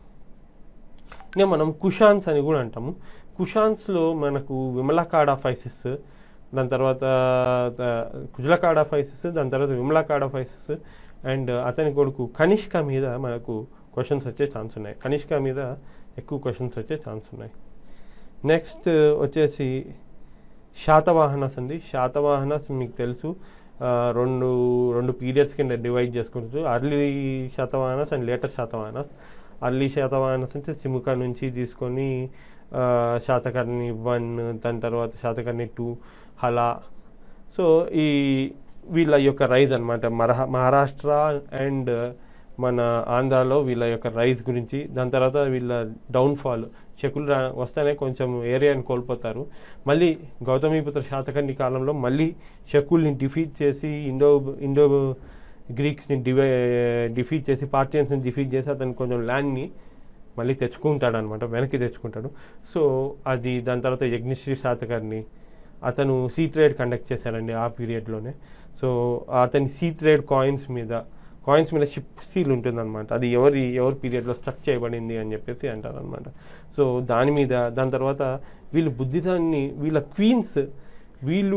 నే మనం కుషాన్స్ అని కూడా అంటాము కుషాన్స్లో మనకు విమలాకాడా ఫైసిస్ దాని తర్వాత కుజలకాడా ఫైసిస్ దాని తర్వాత విమలాకాడా ఫైసిస్ అండ్ అతని కొడుకు కనిష్క మీద మనకు క్వశ్చన్స్ వచ్చే ఛాన్స్ ఉన్నాయి కనిష్క మీద ఎక్కువ క్వశ్చన్స్ వచ్చే ఛాన్స్ ఉన్నాయి నెక్స్ట్ వచ్చేసి శాతవాహనస్ అండి శాతవాహనస్ మీకు తెలుసు ఆ, రెండు రెండు పీరియడ్స్ కింద డివైడ్ చేసుకోవచ్చు early Satavahanas and later Satavahanas early Satavahanas అంటే సిముక నుంచి తీసుకొని ఆ, శాతకర్ణి వన్ దాని తర్వాత శాతకర్ణి టూ హలా సో ఈ వీళ్ళ యొక్క రైజ్ అనమాట మరహ మహారాష్ట్ర అండ్ మన ఆంధ్రాలో వీళ్ళ యొక్క రైజ్ గురించి దాని తర్వాత వీళ్ళ డౌన్ఫాల్ శకులు రా వస్తేనే కొంచెం ఏరియాని కోల్పోతారు మళ్ళీ గౌతమిపుత్ర శాతకర్ణి కాలంలో మళ్ళీ శకుల్ని డిఫీట్ చేసి ఇండో ఇండో గ్రీక్స్ని డివై డిఫీట్ చేసి పార్టియన్స్ని డిఫీట్ చేసి అతను కొంచెం ల్యాండ్ని మళ్ళీ తెచ్చుకుంటాడు అనమాట వెనక్కి తెచ్చుకుంటాడు సో అది దాని తర్వాత యజ్ఞశ్రీ శాతకర్ణి అతను సీ ట్రేడ్ కండక్ట్ చేశారండి ఆ పీరియడ్లోనే సో అతని సీ ట్రేడ్ కాయిన్స్ మీద కాయిన్స్ మీద షిప్ సీల్ ఉంటుందన్నమాట అది ఎవరి ఎవరి పీరియడ్లో స్ట్రక్ చేయబడింది అని చెప్పేసి అంటారనమాట సో దాని మీద దాని తర్వాత వీళ్ళు బుద్ధిజాన్ని వీళ్ళ క్వీన్స్ వీళ్ళు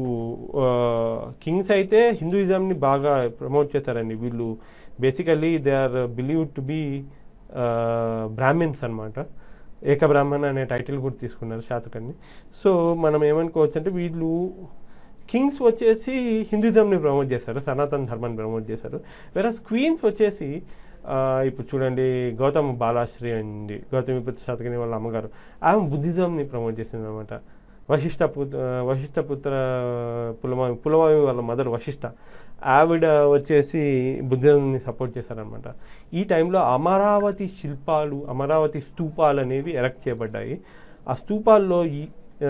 కింగ్స్ అయితే హిందూయిజంని బాగా ప్రమోట్ చేశారండి వీళ్ళు basically they are believe to be Brahmins అనమాట ఏకబ్రాహ్మణ అనే టైటిల్ కూడా తీసుకున్నారు శాతకర్ణి సో మనం ఏమనుకోవచ్చు అంటే వీళ్ళు కింగ్స్ వచ్చేసి హిందూయిజంని ప్రమోట్ చేశారు సనాతన ధర్మాన్ని ప్రమోట్ చేశారు వేరే క్వీన్స్ వచ్చేసి ఆ, ఇప్పుడు చూడండి గౌతమ బాలాశ్రీ అండి గౌతమిపుత్ర శాతకర్ణి వాళ్ళ అమ్మగారు ఆమె బుద్ధిజంని ప్రమోట్ చేసింది అనమాట వశిష్ఠ పుత్ర వశిష్ఠ పుత్ర పులమావి పులమావి వాళ్ళ మదర్ వశిష్ఠ ఆవిడ వచ్చేసి బుద్ధిజంని సపోర్ట్ చేశారనమాట ఈ టైంలో అమరావతి శిల్పాలు అమరావతి స్తూపాలు అనేవి ఎరెక్ట్ చేయబడ్డాయి ఆ స్తూపాల్లో ఈ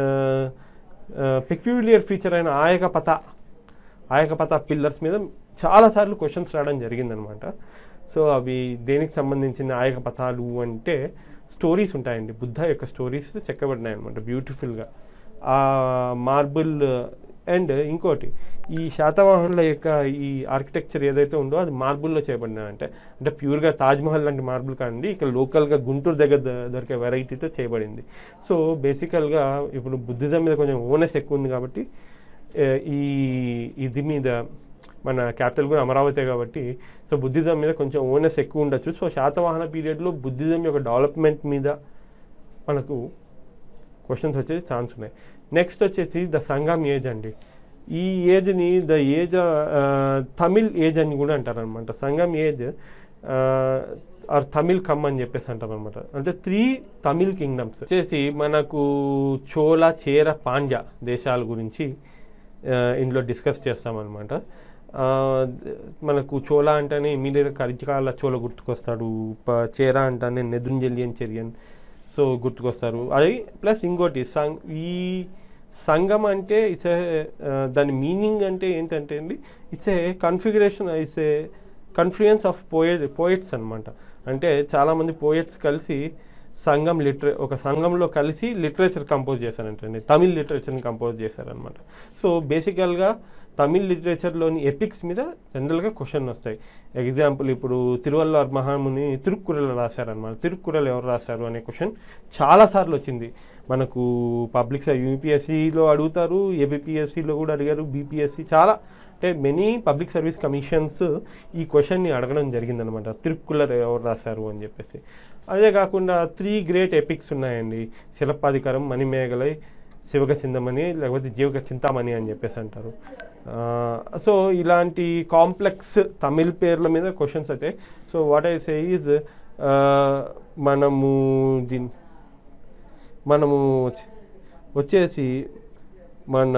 పెక్యులియర్ ఫీచర్ అయిన ఆయకపత ఆయకపత పిల్లర్స్ మీద చాలాసార్లు క్వశ్చన్స్ రావడం జరిగిందనమాట సో అవి దేనికి సంబంధించిన ఆయకపతాలు అంటే స్టోరీస్ ఉంటాయండి బుద్ధ యొక్క స్టోరీస్ చెక్కబడినాయి అనమాట బ్యూటిఫుల్గా ఆ మార్బుల్ అండ్ ఇంకోటి ఈ శాతవాహనుల యొక్క ఈ ఆర్కిటెక్చర్ ఏదైతే ఉందో అది మార్బుల్లో చేయబడినాయంటే అంటే ప్యూర్గా తాజ్మహల్ లాంటి మార్బుల్ కాదండి ఇక్కడ లోకల్గా గుంటూరు దగ్గర ద- దొరికే వెరైటీతో చేయబడింది సో బేసికల్గా ఇప్పుడు బుద్ధిజం మీద కొంచెం ఓనెస్ ఎక్కువ ఉంది కాబట్టి ఏ, ఈ ఇది మీద మన క్యాపిటల్ కూడా అమరావతి కాబట్టి సో బుద్ధిజం మీద కొంచెం ఓనెస్ ఎక్కువ ఉండొచ్చు సో శాతవాహన పీరియడ్లో బుద్ధిజం యొక్క డెవలప్మెంట్ మీద మనకు క్వశ్చన్స్ వచ్చే ఛాన్స్ ఉన్నాయి నెక్స్ట్ వచ్చేసి ద సంగమ్ ఏజ్ అండి ఈ ఏజ్ని ద ఏజ్ తమిళ్ ఏజ్ అని కూడా అంటారనమాట Sangam age are Tamil come అని చెప్పేసి అంటారనమాట అంటే త్రీ తమిళ్ కింగ్డమ్స్ వచ్చేసి మనకు చోళ చేర పాండ్య దేశాల గురించి ఆ, ఇందులో డిస్కస్ చేస్తామన్నమాట ఆ, మనకు చోళ అంటేనే ఇమీడియట్గా కరికాల చోళ గుర్తుకొస్తాడు ప- చేర అంటేనే నెదుంజలియన్ చెరియన్ సో గుర్తుకొస్తారు అది ప్లస్ ఇంకోటి సంగ్ ఈ సంఘం అంటే ఇట్స్ ఏ దాని మీనింగ్ అంటే ఏంటంటే అండి it's a configuration it's a confluence of పోయే పోయిట్స్ అనమాట అంటే చాలామంది పోయిట్స్ కలిసి సంఘం లిటరే ఒక సంఘంలో కలిసి లిటరేచర్ కంపోజ్ చేశారంటండి తమిళ్ లిటరేచర్ని కంపోజ్ చేశారనమాట సో బేసికల్గా తమిళ్ లిటరేచర్లోని ఎపిక్స్ మీద జనరల్గా క్వశ్చన్ వస్తాయి ఎగ్జాంపుల్ ఇప్పుడు తిరువల్లార్ మహాముని తిరుక్కురలు రాశారనమాట తిరుక్కురలు ఎవరు రాశారు అనే క్వశ్చన్ చాలాసార్లు వచ్చింది మనకు పబ్లిక్ యూపీఎస్సీలో అడుగుతారు ఏబిపిఎస్సిలో కూడా అడిగారు బీపీఎస్సీ చాలా అంటే మెనీ పబ్లిక్ సర్వీస్ కమిషన్స్ ఈ క్వశ్చన్ని అడగడం జరిగిందనమాట తిరుక్కులర్ ఎవరు రాశారు అని చెప్పేసి అదే కాకుండా త్రీ గ్రేట్ ఎపిక్స్ ఉన్నాయండి శిలప్పాధికారం మణిమేఘలై శివక చిందమని లేకపోతే జీవక చింతామణి అని చెప్పేసి అంటారు సో ఇలాంటి కాంప్లెక్స్ తమిళ్ పేర్ల మీద క్వశ్చన్స్ అయితే so what I say is మనము దీని మనము వచ్చి- వచ్చేసి మన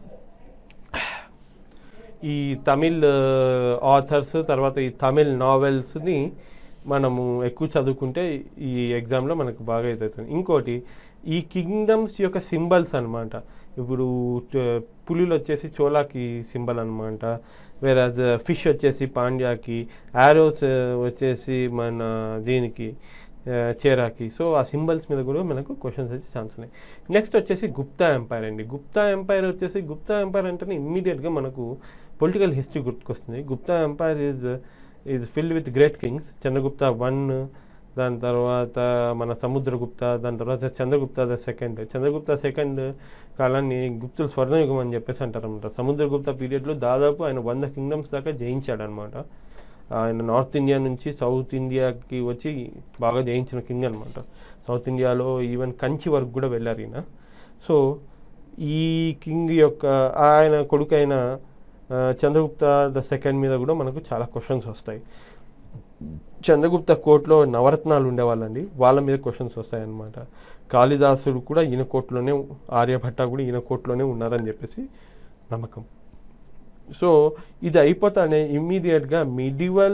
ఈ తమిళ్ ఆథర్స్ తర్వాత ఈ తమిళ్ నావెల్స్ని మనము ఎక్కువ చదువుకుంటే ఈ ఎగ్జామ్లో మనకు బాగా అవుతుంది ఇంకోటి ఈ కింగ్డమ్స్ యొక్క సింబల్స్ అన్నమాట ఇప్పుడు చ- పులులు వచ్చేసి చోళాకి సింబల్ అనమాట వేరే ఫిష్ వచ్చేసి పాండ్యాకి యారోస్ వచ్చేసి మన దీనికి ఆ, చేరాకి సో ఆ సింబల్స్ మీద కూడా మనకు క్వశ్చన్స్ వచ్చే ఛాన్స్ ఉన్నాయి నెక్స్ట్ వచ్చేసి గుప్తా ఎంపైర్ అండి గుప్తా ఎంపైర్ వచ్చేసి గుప్తా ఎంపైర్ అంటేనే ఇమ్మీడియట్గా మనకు పొలిటికల్ హిస్టరీ గుర్తుకొస్తుంది Gupta empire is is filled with great kings Chandragupta one దాని తర్వాత మన సముద్రగుప్త దాని తర్వాత Chandragupta the second Chandragupta second కాలాన్ని గుప్తుల స్వర్ణయుగం అని చెప్పేసి అంటారు అనమాట సముద్రగుప్త పీరియడ్లో దాదాపు ఆయన వంద కింగ్డమ్స్ దాకా జయించాడు అనమాట ఆయన నార్త్ ఇండియా నుంచి సౌత్ ఇండియాకి వచ్చి బాగా జయించిన కింగ్ అనమాట సౌత్ ఇండియాలో ఈవెన్ కంచి వరకు కూడా వెళ్ళారు ఈయన సో ఈ కింగ్ యొక్క ఆయన కొడుకైన ఆ, చంద్రగుప్త ద సెకండ్ మీద కూడా మనకు చాలా క్వశ్చన్స్ వస్తాయి చంద్రగుప్త కోర్టులో నవరత్నాలు ఉండేవాళ్ళండి వాళ్ళ మీద క్వశ్చన్స్ వస్తాయన్నమాట కాళిదాసుడు కూడా ఈయన కోర్టులోనే ఆర్యభట్ట కూడా ఈయన కోర్టులోనే ఉన్నారని చెప్పేసి నమ్మకం సో ఇది అయిపోతానే ఇమ్మీడియట్గా మిడివల్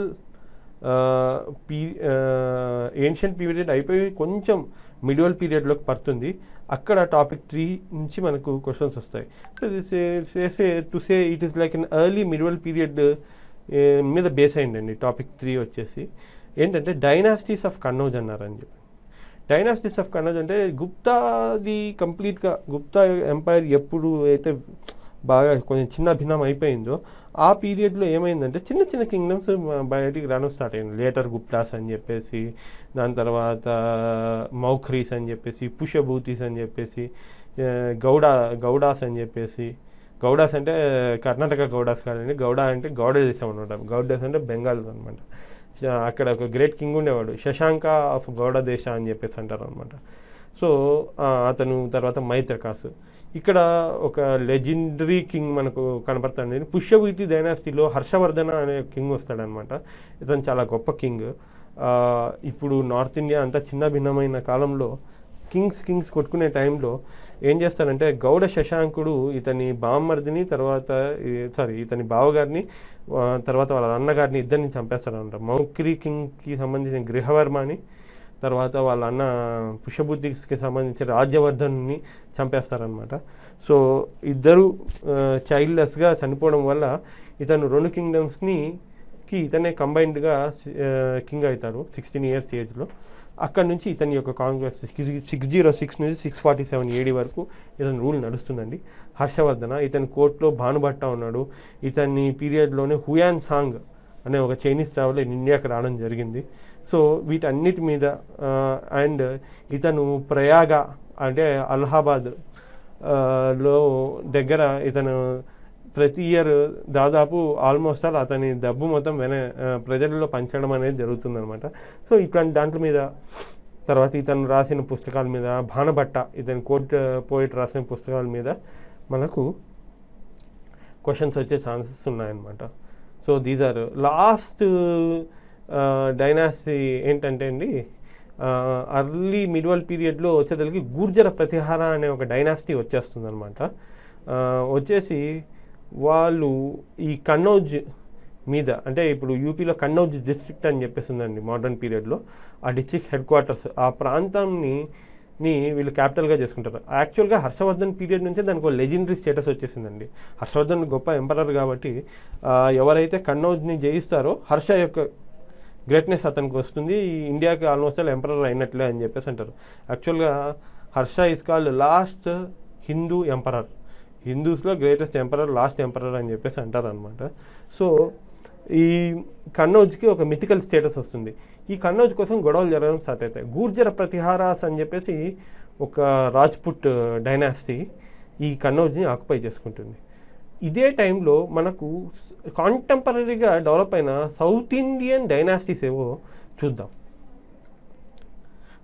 పీ ఏన్షియంట్ పీరియడ్ అయిపోయి కొంచెం మిడివల్ పీరియడ్లోకి పడుతుంది అక్కడ టాపిక్ త్రీ నుంచి మనకు క్వశ్చన్స్ వస్తాయి so this to say it is like in early medieval period మీద బేస్ అయిందండి టాపిక్ త్రీ వచ్చేసి ఏంటంటే డైనాసిటీస్ ఆఫ్ కన్నౌజ్ అన్నారని చెప్పి డైనాసిటీస్ ఆఫ్ కన్నౌజ్ అంటే గుప్తాది కంప్లీట్గా గుప్తా ఎంపైర్ ఎప్పుడు అయితే బాగా కొంచెం చిన్న భిన్నం అయిపోయిందో ఆ పీరియడ్లో ఏమైందంటే చిన్న చిన్న కింగ్డమ్స్ బయటికి రావడం స్టార్ట్ అయింది లేటర్ గుప్తాస్ అని చెప్పేసి దాని తర్వాత మౌఖ్రీస్ అని చెప్పేసి పుష్యభూతిస్ అని చెప్పేసి ఆ, గౌడ గౌడాస్ అని చెప్పేసి గౌడాస్ అంటే కర్ణాటక గౌడాస్ కాదండి గౌడ అంటే గౌడ దేశం అనమాట గౌడాస్ అంటే బెంగాల్ అనమాట అక్కడ ఒక గ్రేట్ కింగ్ ఉండేవాడు శశాంక ఆఫ్ గౌడ దేశ అని చెప్పేసి అంటారు అనమాట సో ఆ, అతను తర్వాత మైత్రకాసు ఇక్కడ ఒక లెజెండరీ కింగ్ మనకు కనపడతాడు పుష్యభూతి డైనాసిటీలో హర్షవర్ధన అనే కింగ్ వస్తాడనమాట ఇతను చాలా గొప్ప కింగ్ ఆ, ఇప్పుడు నార్త్ ఇండియా అంతా చిన్న భిన్నమైన కాలంలో కింగ్స్ కింగ్స్ కొట్టుకునే టైంలో ఏం చేస్తాడంటే గౌడ శశాంకుడు ఇతని బామ్మర్దిని తర్వాత సారీ ఇతని బావగారిని ఆ, తర్వాత వాళ్ళ అన్నగారిని ఇద్దరిని చంపేస్తారనమాట మౌక్రి కింగ్కి సంబంధించిన గృహవర్మని తర్వాత వాళ్ళ అన్న పుష్యబుద్ధికి సంబంధించి రాజ్యవర్ధన్ని చంపేస్తారనమాట సో ఇద్దరు చైల్డ్లెస్గా చనిపోవడం వల్ల ఇతను రెండు కింగ్డమ్స్ని కి ఇతనే కంబైన్డ్గా కింగ్ అవుతారు సిక్స్టీన్ ఇయర్స్ ఏజ్లో అక్కడ నుంచి ఇతని యొక్క కాంగ్రెస్ సిక్స్ సిక్స్ జీరో సిక్స్ నుంచి సిక్స్ ఫార్టీ సెవెన్ ఏడి వరకు ఇతని రూల్ నడుస్తుందండి హర్షవర్ధన ఇతని కోర్టులో భానుభట్ట ఉన్నాడు ఇతని పీరియడ్లోనే హుయాన్ సాంగ్ అనే ఒక చైనీస్ ట్రావెలర్ ఇండియాకి రావడం జరిగింది సో వీటన్నిటి మీద అండ్ ఇతను ప్రయాగ అంటే అలహాబాద్ ఆ, లో దగ్గర ఇతను ప్రతి ఇయర్ దాదాపు ఆల్మోస్ట్ ఆల్ అతని డబ్బు మొత్తం వెన ఆ, ప్రజలలో పంచడం అనేది జరుగుతుందన్నమాట సో ఇట్లాంటి దాంట్ల మీద తర్వాత ఇతను రాసిన పుస్తకాల మీద భానభట్ట ఇతని కోట్ పోయిట్ రాసిన పుస్తకాల మీద మనకు క్వశ్చన్స్ వచ్చే ఛాన్సెస్ ఉన్నాయన్నమాట so these are last dynasty ఏంటంటే అండి అర్లీ మిడ్వల్ పీరియడ్లో వచ్చేసరికి గుర్జర ప్రతిహార అనే ఒక డైనాసిటీ వచ్చేస్తుంది అనమాట వచ్చేసి వాళ్ళు ఈ కన్నౌజ్ మీద అంటే ఇప్పుడు యూపీలో కన్నౌజ్ డిస్ట్రిక్ట్ అని చెప్పేసి ఉందండి మోడర్న్ పీరియడ్లో ఆ డిస్ట్రిక్ట్ హెడ్ క్వార్టర్స్ ఆ ప్రాంతాన్ని ని వీళ్ళు క్యాపిటల్గా చేసుకుంటారు యాక్చువల్గా హర్షవర్ధన్ పీరియడ్ నుంచే దానికి ఒక లెజెండరీ స్టేటస్ వచ్చేసిందండి హర్షవర్ధన్ గొప్ప ఎంపరర్ కాబట్టి ఆ, ఎవరైతే కన్నౌజ్ని జయిస్తారో హర్ష యొక్క గ్రేట్నెస్ అతనికి వస్తుంది ఈ ఇండియాకి ఆల్మోస్ట్ ఆల్ ఎంపరర్ అయినట్లే అని చెప్పేసి అంటారు యాక్చువల్గా Harsha is called last Hindu emperor హిందూస్లో గ్రేటెస్ట్ ఎంపరర్ లాస్ట్ ఎంపరర్ అని చెప్పేసి అంటారు అనమాట సో ఈ కన్నౌజ్కి ఒక మిథికల్ స్టేటస్ వస్తుంది ఈ కన్నౌజ్ కోసం గొడవలు జరగడం స్టార్ట్ అవుతాయి గూర్జర ప్రతిహారాస్ అని చెప్పేసి ఒక రాజ్పుట్ డైనాసిటీ ఈ కన్నౌజ్ని ఆక్యుపై చేసుకుంటుంది ఇదే టైంలో మనకు కాంటెంపరీగా డెవలప్ అయిన సౌత్ ఇండియన్ డైనాసిటీస్ ఏవో చూద్దాం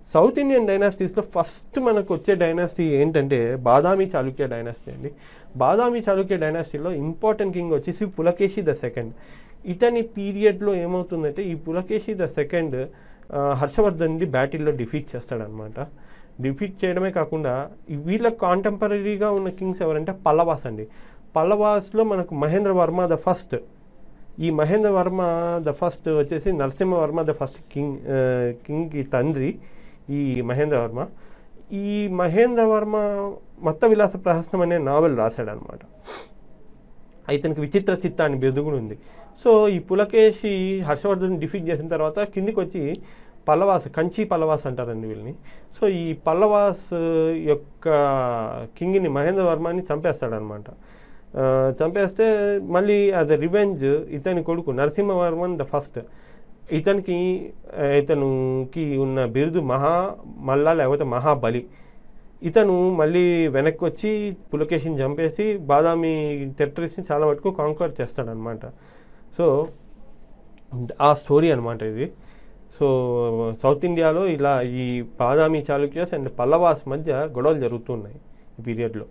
సౌత్ ఇండియన్ డైనాసిటీస్లో ఫస్ట్ మనకు వచ్చే డైనాసిటీ ఏంటంటే బాదామి చాళుక్య డైనాసిటీ అండి బాదామి చాళుక్య డైనాసిటీలో ఇంపార్టెంట్ కింగ్ వచ్చేసి పులకేశి ద సెకండ్ ఇతని పీరియడ్లో ఏమవుతుందంటే ఈ పులకేశి ద సెకండ్ హర్షవర్ధన్ని బ్యాటిల్లో డిఫీట్ చేస్తాడనమాట డిఫీట్ చేయడమే కాకుండా ఈ వీళ్ళ కాంటెంపరీగా ఉన్న కింగ్స్ ఎవరంటే పల్లవాస్ అండి పల్లవాస్లో మనకు మహేంద్ర వర్మ ద ఫస్ట్ ఈ మహేంద్ర వర్మ ద ఫస్ట్ వచ్చేసి నరసింహవర్మ ద ఫస్ట్ కింగ్ ఆ, కింగ్కి తండ్రి ఈ మహేంద్ర వర్మ ఈ మహేంద్ర వర్మ మత్త విలాస ప్రహసనం అనే నావెల్ రాశాడనమాట ఇతనికి విచిత్ర చిత్త అని బిరుదు కూడా ఉంది సో ఈ పులకేశి హర్షవర్ధన్ డిఫీట్ చేసిన తర్వాత కిందికి వచ్చి పల్లవాస్ కంచి పల్లవాస్ అంటారండి వీళ్ళని సో ఈ పల్లవాస్ యొక్క కింగ్ని మహేంద్ర వర్మని చంపేస్తాడనమాట ఆ, చంపేస్తే మళ్ళీ యాజ్ ఎ రివెంజ్ ఇతని కొడుకు నరసింహవర్మన్ ద ఫస్ట్ ఇతనికి ఆ, ఇతనుకి ఉన్న బిరుదు మహా మల్లా లేకపోతే మహాబలి ఇతను మళ్ళీ వెనక్కి వచ్చి పులకేశిని చంపేసి బాదామి టెరిటరీస్ని చాలా మటుకు కాంకర్ చేస్తాడనమాట సో ఆ స్టోరీ అనమాట ఇది సో సౌత్ ఇండియాలో ఇలా ఈ బాదామి చాళుక్యస్ అండ్ పల్లవాస్ మధ్య గొడవలు జరుగుతున్నాయి ఈ పీరియడ్లో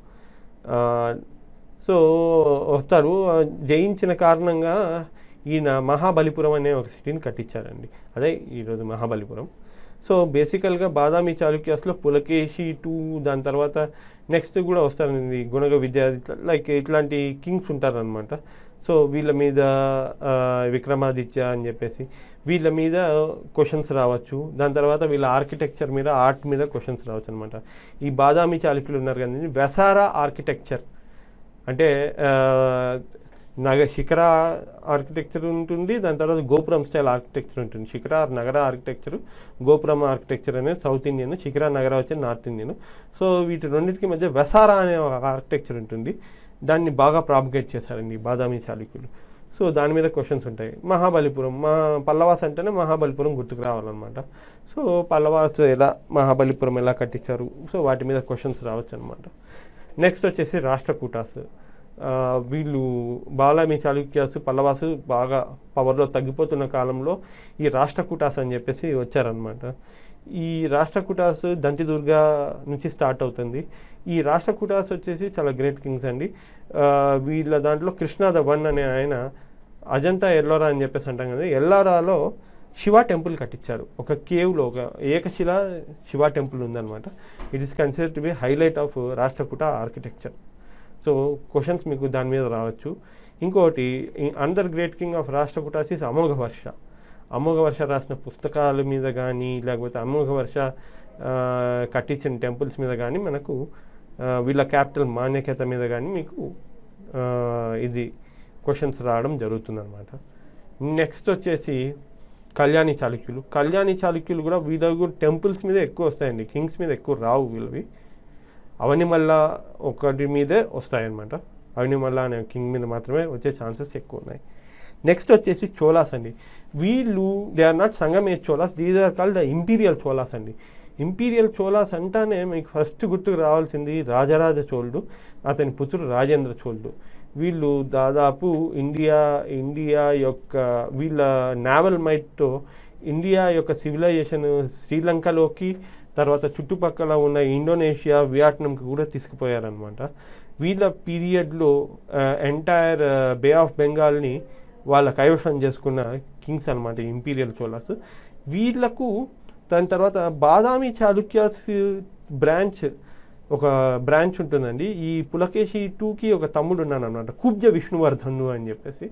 సో వస్తాడు ఆ, జయించిన కారణంగా ఈయన మహాబలిపురం అనే ఒక సిటీని కట్టించారండి అదే ఈరోజు మహాబలిపురం సో బేసికల్గా బాదామి చాళుక్యాస్లో పులకేశి టూ దాని తర్వాత నెక్స్ట్ కూడా వస్తారండి గుణగ విద్య ఇట్లా లైక్ ఇట్లాంటి కింగ్స్ ఉంటారనమాట సో వీళ్ళ మీద ఆ, విక్రమాదిత్య అని చెప్పేసి వీళ్ళ మీద క్వశ్చన్స్ రావచ్చు దాని తర్వాత వీళ్ళ ఆర్కిటెక్చర్ మీద ఆర్ట్ మీద క్వశ్చన్స్ రావచ్చు అనమాట ఈ బాదామి చాళుక్యులు ఉన్నారు కదండి వెసారా ఆర్కిటెక్చర్ అంటే ఆ, నగ శిఖర ఆర్కిటెక్చర్ ఉంటుంది దాని తర్వాత గోపురం స్టైల్ ఆర్కిటెక్చర్ ఉంటుంది శిఖర నగర ఆర్కిటెక్చర్ గోపురం ఆర్కిటెక్చర్ అనేది సౌత్ ఇండియన్ శిఖర నగర వచ్చి నార్త్ ఇండియన్ సో వీటి రెండింటికి మధ్య వెసారా అనే ఒక ఆర్కిటెక్చర్ ఉంటుంది దాన్ని బాగా ప్రాపగేట్ చేశారండి ఈ బాదామి చాళుక్యులు సో దాని మీద క్వశ్చన్స్ ఉంటాయి మహాబలిపురం మా పల్లవాస్ అంటేనే మహాబలిపురం గుర్తుకు రావాలన్నమాట సో పల్లవాస్ ఎలా మహాబలిపురం ఎలా కట్టించారు సో వాటి మీద క్వశ్చన్స్ రావచ్చు అనమాట నెక్స్ట్ వచ్చేసి రాష్ట్రకూటాస్ ఆ, వీళ్ళు బాలామి చాళుక్యాస్ పల్లవాసు బాగా పవర్లో తగ్గిపోతున్న కాలంలో ఈ రాష్ట్రకూటాస్ అని చెప్పేసి వచ్చారనమాట ఈ రాష్ట్రకూటాస్ దంతిదుర్గా నుంచి స్టార్ట్ అవుతుంది ఈ రాష్ట్రకూటాస్ వచ్చేసి చాలా గ్రేట్ కింగ్స్ అండి ఆ, వీళ్ళ దాంట్లో కృష్ణ ద వన్ అనే ఆయన అజంతా ఎల్లోరా అని చెప్పేసి అంటాం కదా ఎల్లోరాలో శివ టెంపుల్ కట్టించారు ఒక కేవ్లో ఒక ఏకశిల శివ టెంపుల్ ఉందన్నమాట it is consider to be highlight of Rashtrakuta architecture so questions మీకు దాని మీద రావచ్చు ఇంకోటి under great king of Rashtrakutas is Amoghavarsha Amoghavarsha రాసిన పుస్తకాల మీద కానీ లేకపోతే అమోఘ వర్ష ఆ, కట్టించిన టెంపుల్స్ మీద కానీ మనకు ఆ, వీళ్ళ క్యాపిటల్ మాన్యకత మీద కానీ మీకు ఆ, ఇది క్వశ్చన్స్ రావడం జరుగుతుందన్నమాట నెక్స్ట్ వచ్చేసి కళ్యాణి చాళుక్యులు కళ్యాణి చాళుక్యులు కూడా వీళ్ళ కూడా టెంపుల్స్ మీద ఎక్కువ వస్తాయండి కింగ్స్ మీద ఎక్కువ రావు వీళ్ళవి అవని మళ్ళా ఒకటి మీదే వస్తాయన్నమాట అవని మళ్ళా అనే కింగ్ మీద మాత్రమే వచ్చే ఛాన్సెస్ ఎక్కువ ఉన్నాయి నెక్స్ట్ వచ్చేసి చోలాస్ అండి వీళ్ళు దే ఆర్ నాట్ సంగమే Cholas these are called the imperial Cholas అండి ఇంపీరియల్ చోలాస్ అంటానే మీకు ఫస్ట్ గుర్తుకు రావాల్సింది రాజరాజ చోళుడు అతని పుత్రుడు రాజేంద్ర చోళుడు వీళ్ళు దాదాపు ఇండియా ఇండియా యొక్క వీళ్ళ నావల్ మైట్తో ఇండియా యొక్క సివిలైజేషన్ శ్రీలంకలోకి తర్వాత చుట్టుపక్కల ఉన్న ఇండోనేషియా వియట్నాంకి కూడా తీసుకుపోయారనమాట వీళ్ళ పీరియడ్లో ఎంటైర్ బే ఆఫ్ బెంగాల్ని వాళ్ళ కైవసం చేసుకున్న కింగ్స్ అనమాట ఇంపీరియల్ చోళాస్ వీళ్ళకు దాని తర్వాత బాదామి చాళుక్యాస్ బ్రాంచ్ ఒక బ్రాంచ్ ఉంటుందండి ఈ పులకేశి టూకి ఒక తమ్ముడు ఉన్నాడు అనమాట కుబ్జ విష్ణువర్ధను అని చెప్పేసి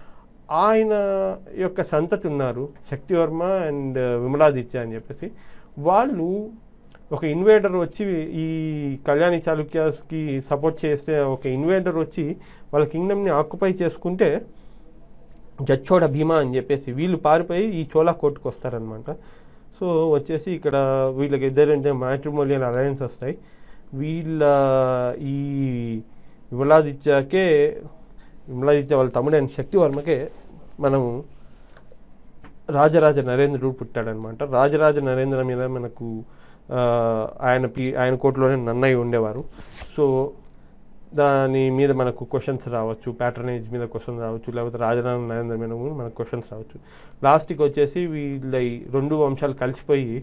ఆయన యొక్క సంతతి ఉన్నారు శక్తివర్మ అండ్ విమలాదిత్య అని చెప్పేసి వాళ్ళు ఒక ఇన్వేడర్ వచ్చి ఈ కళ్యాణి చాళుక్యాస్కి సపోర్ట్ చేస్తే ఒక ఇన్వేడర్ వచ్చి వాళ్ళ కింగ్డమ్ని ఆక్యుపై చేసుకుంటే జచ్చోడ భీమా అని చెప్పేసి వీళ్ళు పారిపోయి ఈ చోళా కోర్టుకు వస్తారనమాట సో వచ్చేసి ఇక్కడ వీళ్ళకి ఇద్దరంటే మ్యాట్రిమోనియల్ అలయన్స్ వస్తాయి వీళ్ళ ఈ విమలాదిత్యకే విమలాదిత్య వాళ్ళ తమ్ముడైన శక్తివర్మకే మనము రాజరాజ నరేంద్రుడు పుట్టాడనమాట రాజరాజ నరేంద్ర మీద మనకు ఆ, ఆయన పి ఆయన కోర్టులోనే నన్నయ్య ఉండేవారు సో దాని మీద మనకు క్వశ్చన్స్ రావచ్చు ప్యాటర్నేజ్ మీద క్వశ్చన్స్ రావచ్చు లేకపోతే రాజరాజ నరేంద్ర మీద కూడా మనకు క్వశ్చన్స్ రావచ్చు లాస్ట్కి వచ్చేసి వీళ్ళ ఈ రెండు వంశాలు కలిసిపోయి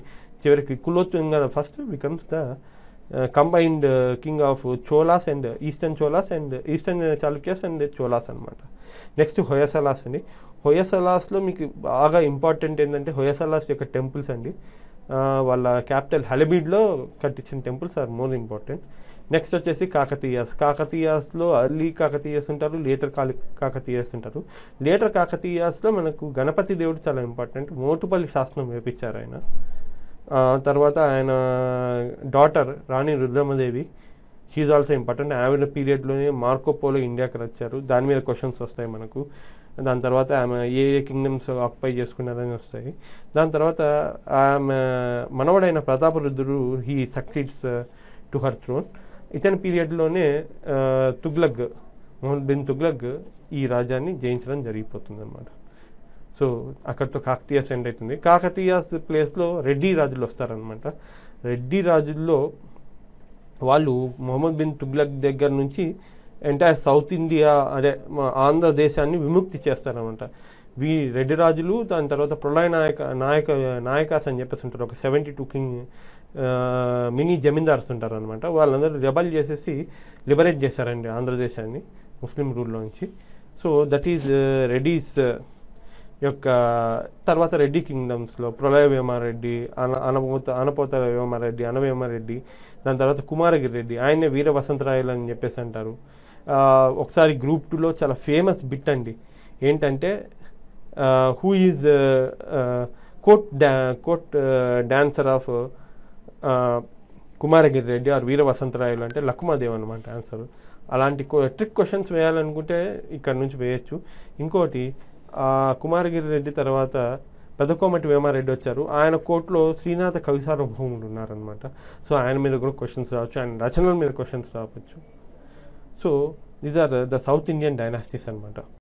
చివరికి Kulottunga first becomes the combined king of Cholas and eastern Cholas and eastern Chalukyas and Cholas అనమాట నెక్స్ట్ హొయసలాస్ అండి హొయసలాస్లో మీకు బాగా ఇంపార్టెంట్ ఏంటంటే హొయసలాస్ యొక్క టెంపుల్స్ అండి ఆ, వాళ్ళ క్యాపిటల్ హలబీడ్లో కట్టించిన temples are more important next వచ్చేసి కాకతీయాస్ కాకతీయాస్లో అర్లీ కాకతీయాస్ ఉంటారు లేటర్ కాలి కాకతీయాస్ ఉంటారు లేటర్ కాకతీయాస్లో మనకు గణపతి దేవుడు చాలా ఇంపార్టెంట్ మోటుపల్లి శాసనం వేపించారు ఆయన ఆ, తర్వాత ఆయన daughter Rani Rudramadevi she's also important ఆవిడ పీరియడ్లోనే మార్కోపోలో ఇండియాకి వచ్చారు దాని మీద క్వశ్చన్స్ వస్తాయి మనకు దాని తర్వాత ఆమె ఏ ఏ కింగ్డమ్స్ ఆక్యుపై చేసుకున్నారని వస్తాయి దాని తర్వాత ఆమె మనవడైన ప్రతాపరుద్రుడు he succeeds to her throne ఇతని పీరియడ్లోనే తుగ్లక్ మొహమ్మద్ బిన్ తుగ్లక్ ఈ రాజ్యాన్ని జయించడం జరిగిపోతుంది అనమాట సో అక్కడితో కాకతీయాస్ ఎండ్ అవుతుంది కాకతీయాస్ ప్లేస్లో రెడ్డి రాజులు వస్తారనమాట రెడ్డి రాజుల్లో వాళ్ళు మొహమ్మద్ బిన్ తుగ్లక్ దగ్గర నుంచి ఎంటైర్ సౌత్ ఇండియా అదే మా ఆంధ్రదేశాన్ని విముక్తి చేస్తారనమాట వీ రెడ్డి రాజులు దాని తర్వాత ప్రళయ నాయక నాయక నాయకాస్ అని చెప్పేసి ఉంటారు ఒక seventy two king mini zamindars ఉంటారు అనమాట వాళ్ళందరూ రెబల్ చేసేసి లిబరేట్ చేశారండి ఆంధ్రదేశాన్ని ముస్లిం రూల్లో నుంచి సో దట్ ఈజ్ రెడ్డీస్ యొక్క తర్వాత రెడ్డి కింగ్డమ్స్లో ప్రళయ వేమారెడ్డి అన అనపోత అనపోత వేమారెడ్డి అనవేమారెడ్డి దాని తర్వాత కుమారగిరి రెడ్డి ఆయనే వీర వసంతరాయలు అని చెప్పేసి అంటారు ఆ, ఒకసారి గ్రూప్ టూలో చాలా ఫేమస్ బిట్ అండి ఏంటంటే హూ ఈజ్ కోట్ డా court dancer of Kumaragiri Reddy or Veera Vasantarayalu అంటే లక్కుమాదేవ్ అనమాట ఆన్సర్ అలాంటి ట్రిక్ క్వశ్చన్స్ వేయాలనుకుంటే ఇక్కడ నుంచి వేయచ్చు ఇంకోటి ఆ, కుమారగిరి రెడ్డి తర్వాత పెదకోమటి వేమారెడ్డి వచ్చారు ఆయన కోర్టులో శ్రీనాథ కవిసార్వభౌములు ఉన్నారనమాట సో ఆయన మీద కూడా క్వశ్చన్స్ రావచ్చు ఆయన రచనల మీద క్వశ్చన్స్ రావచ్చు so these are the south Indian dynasties అనమాట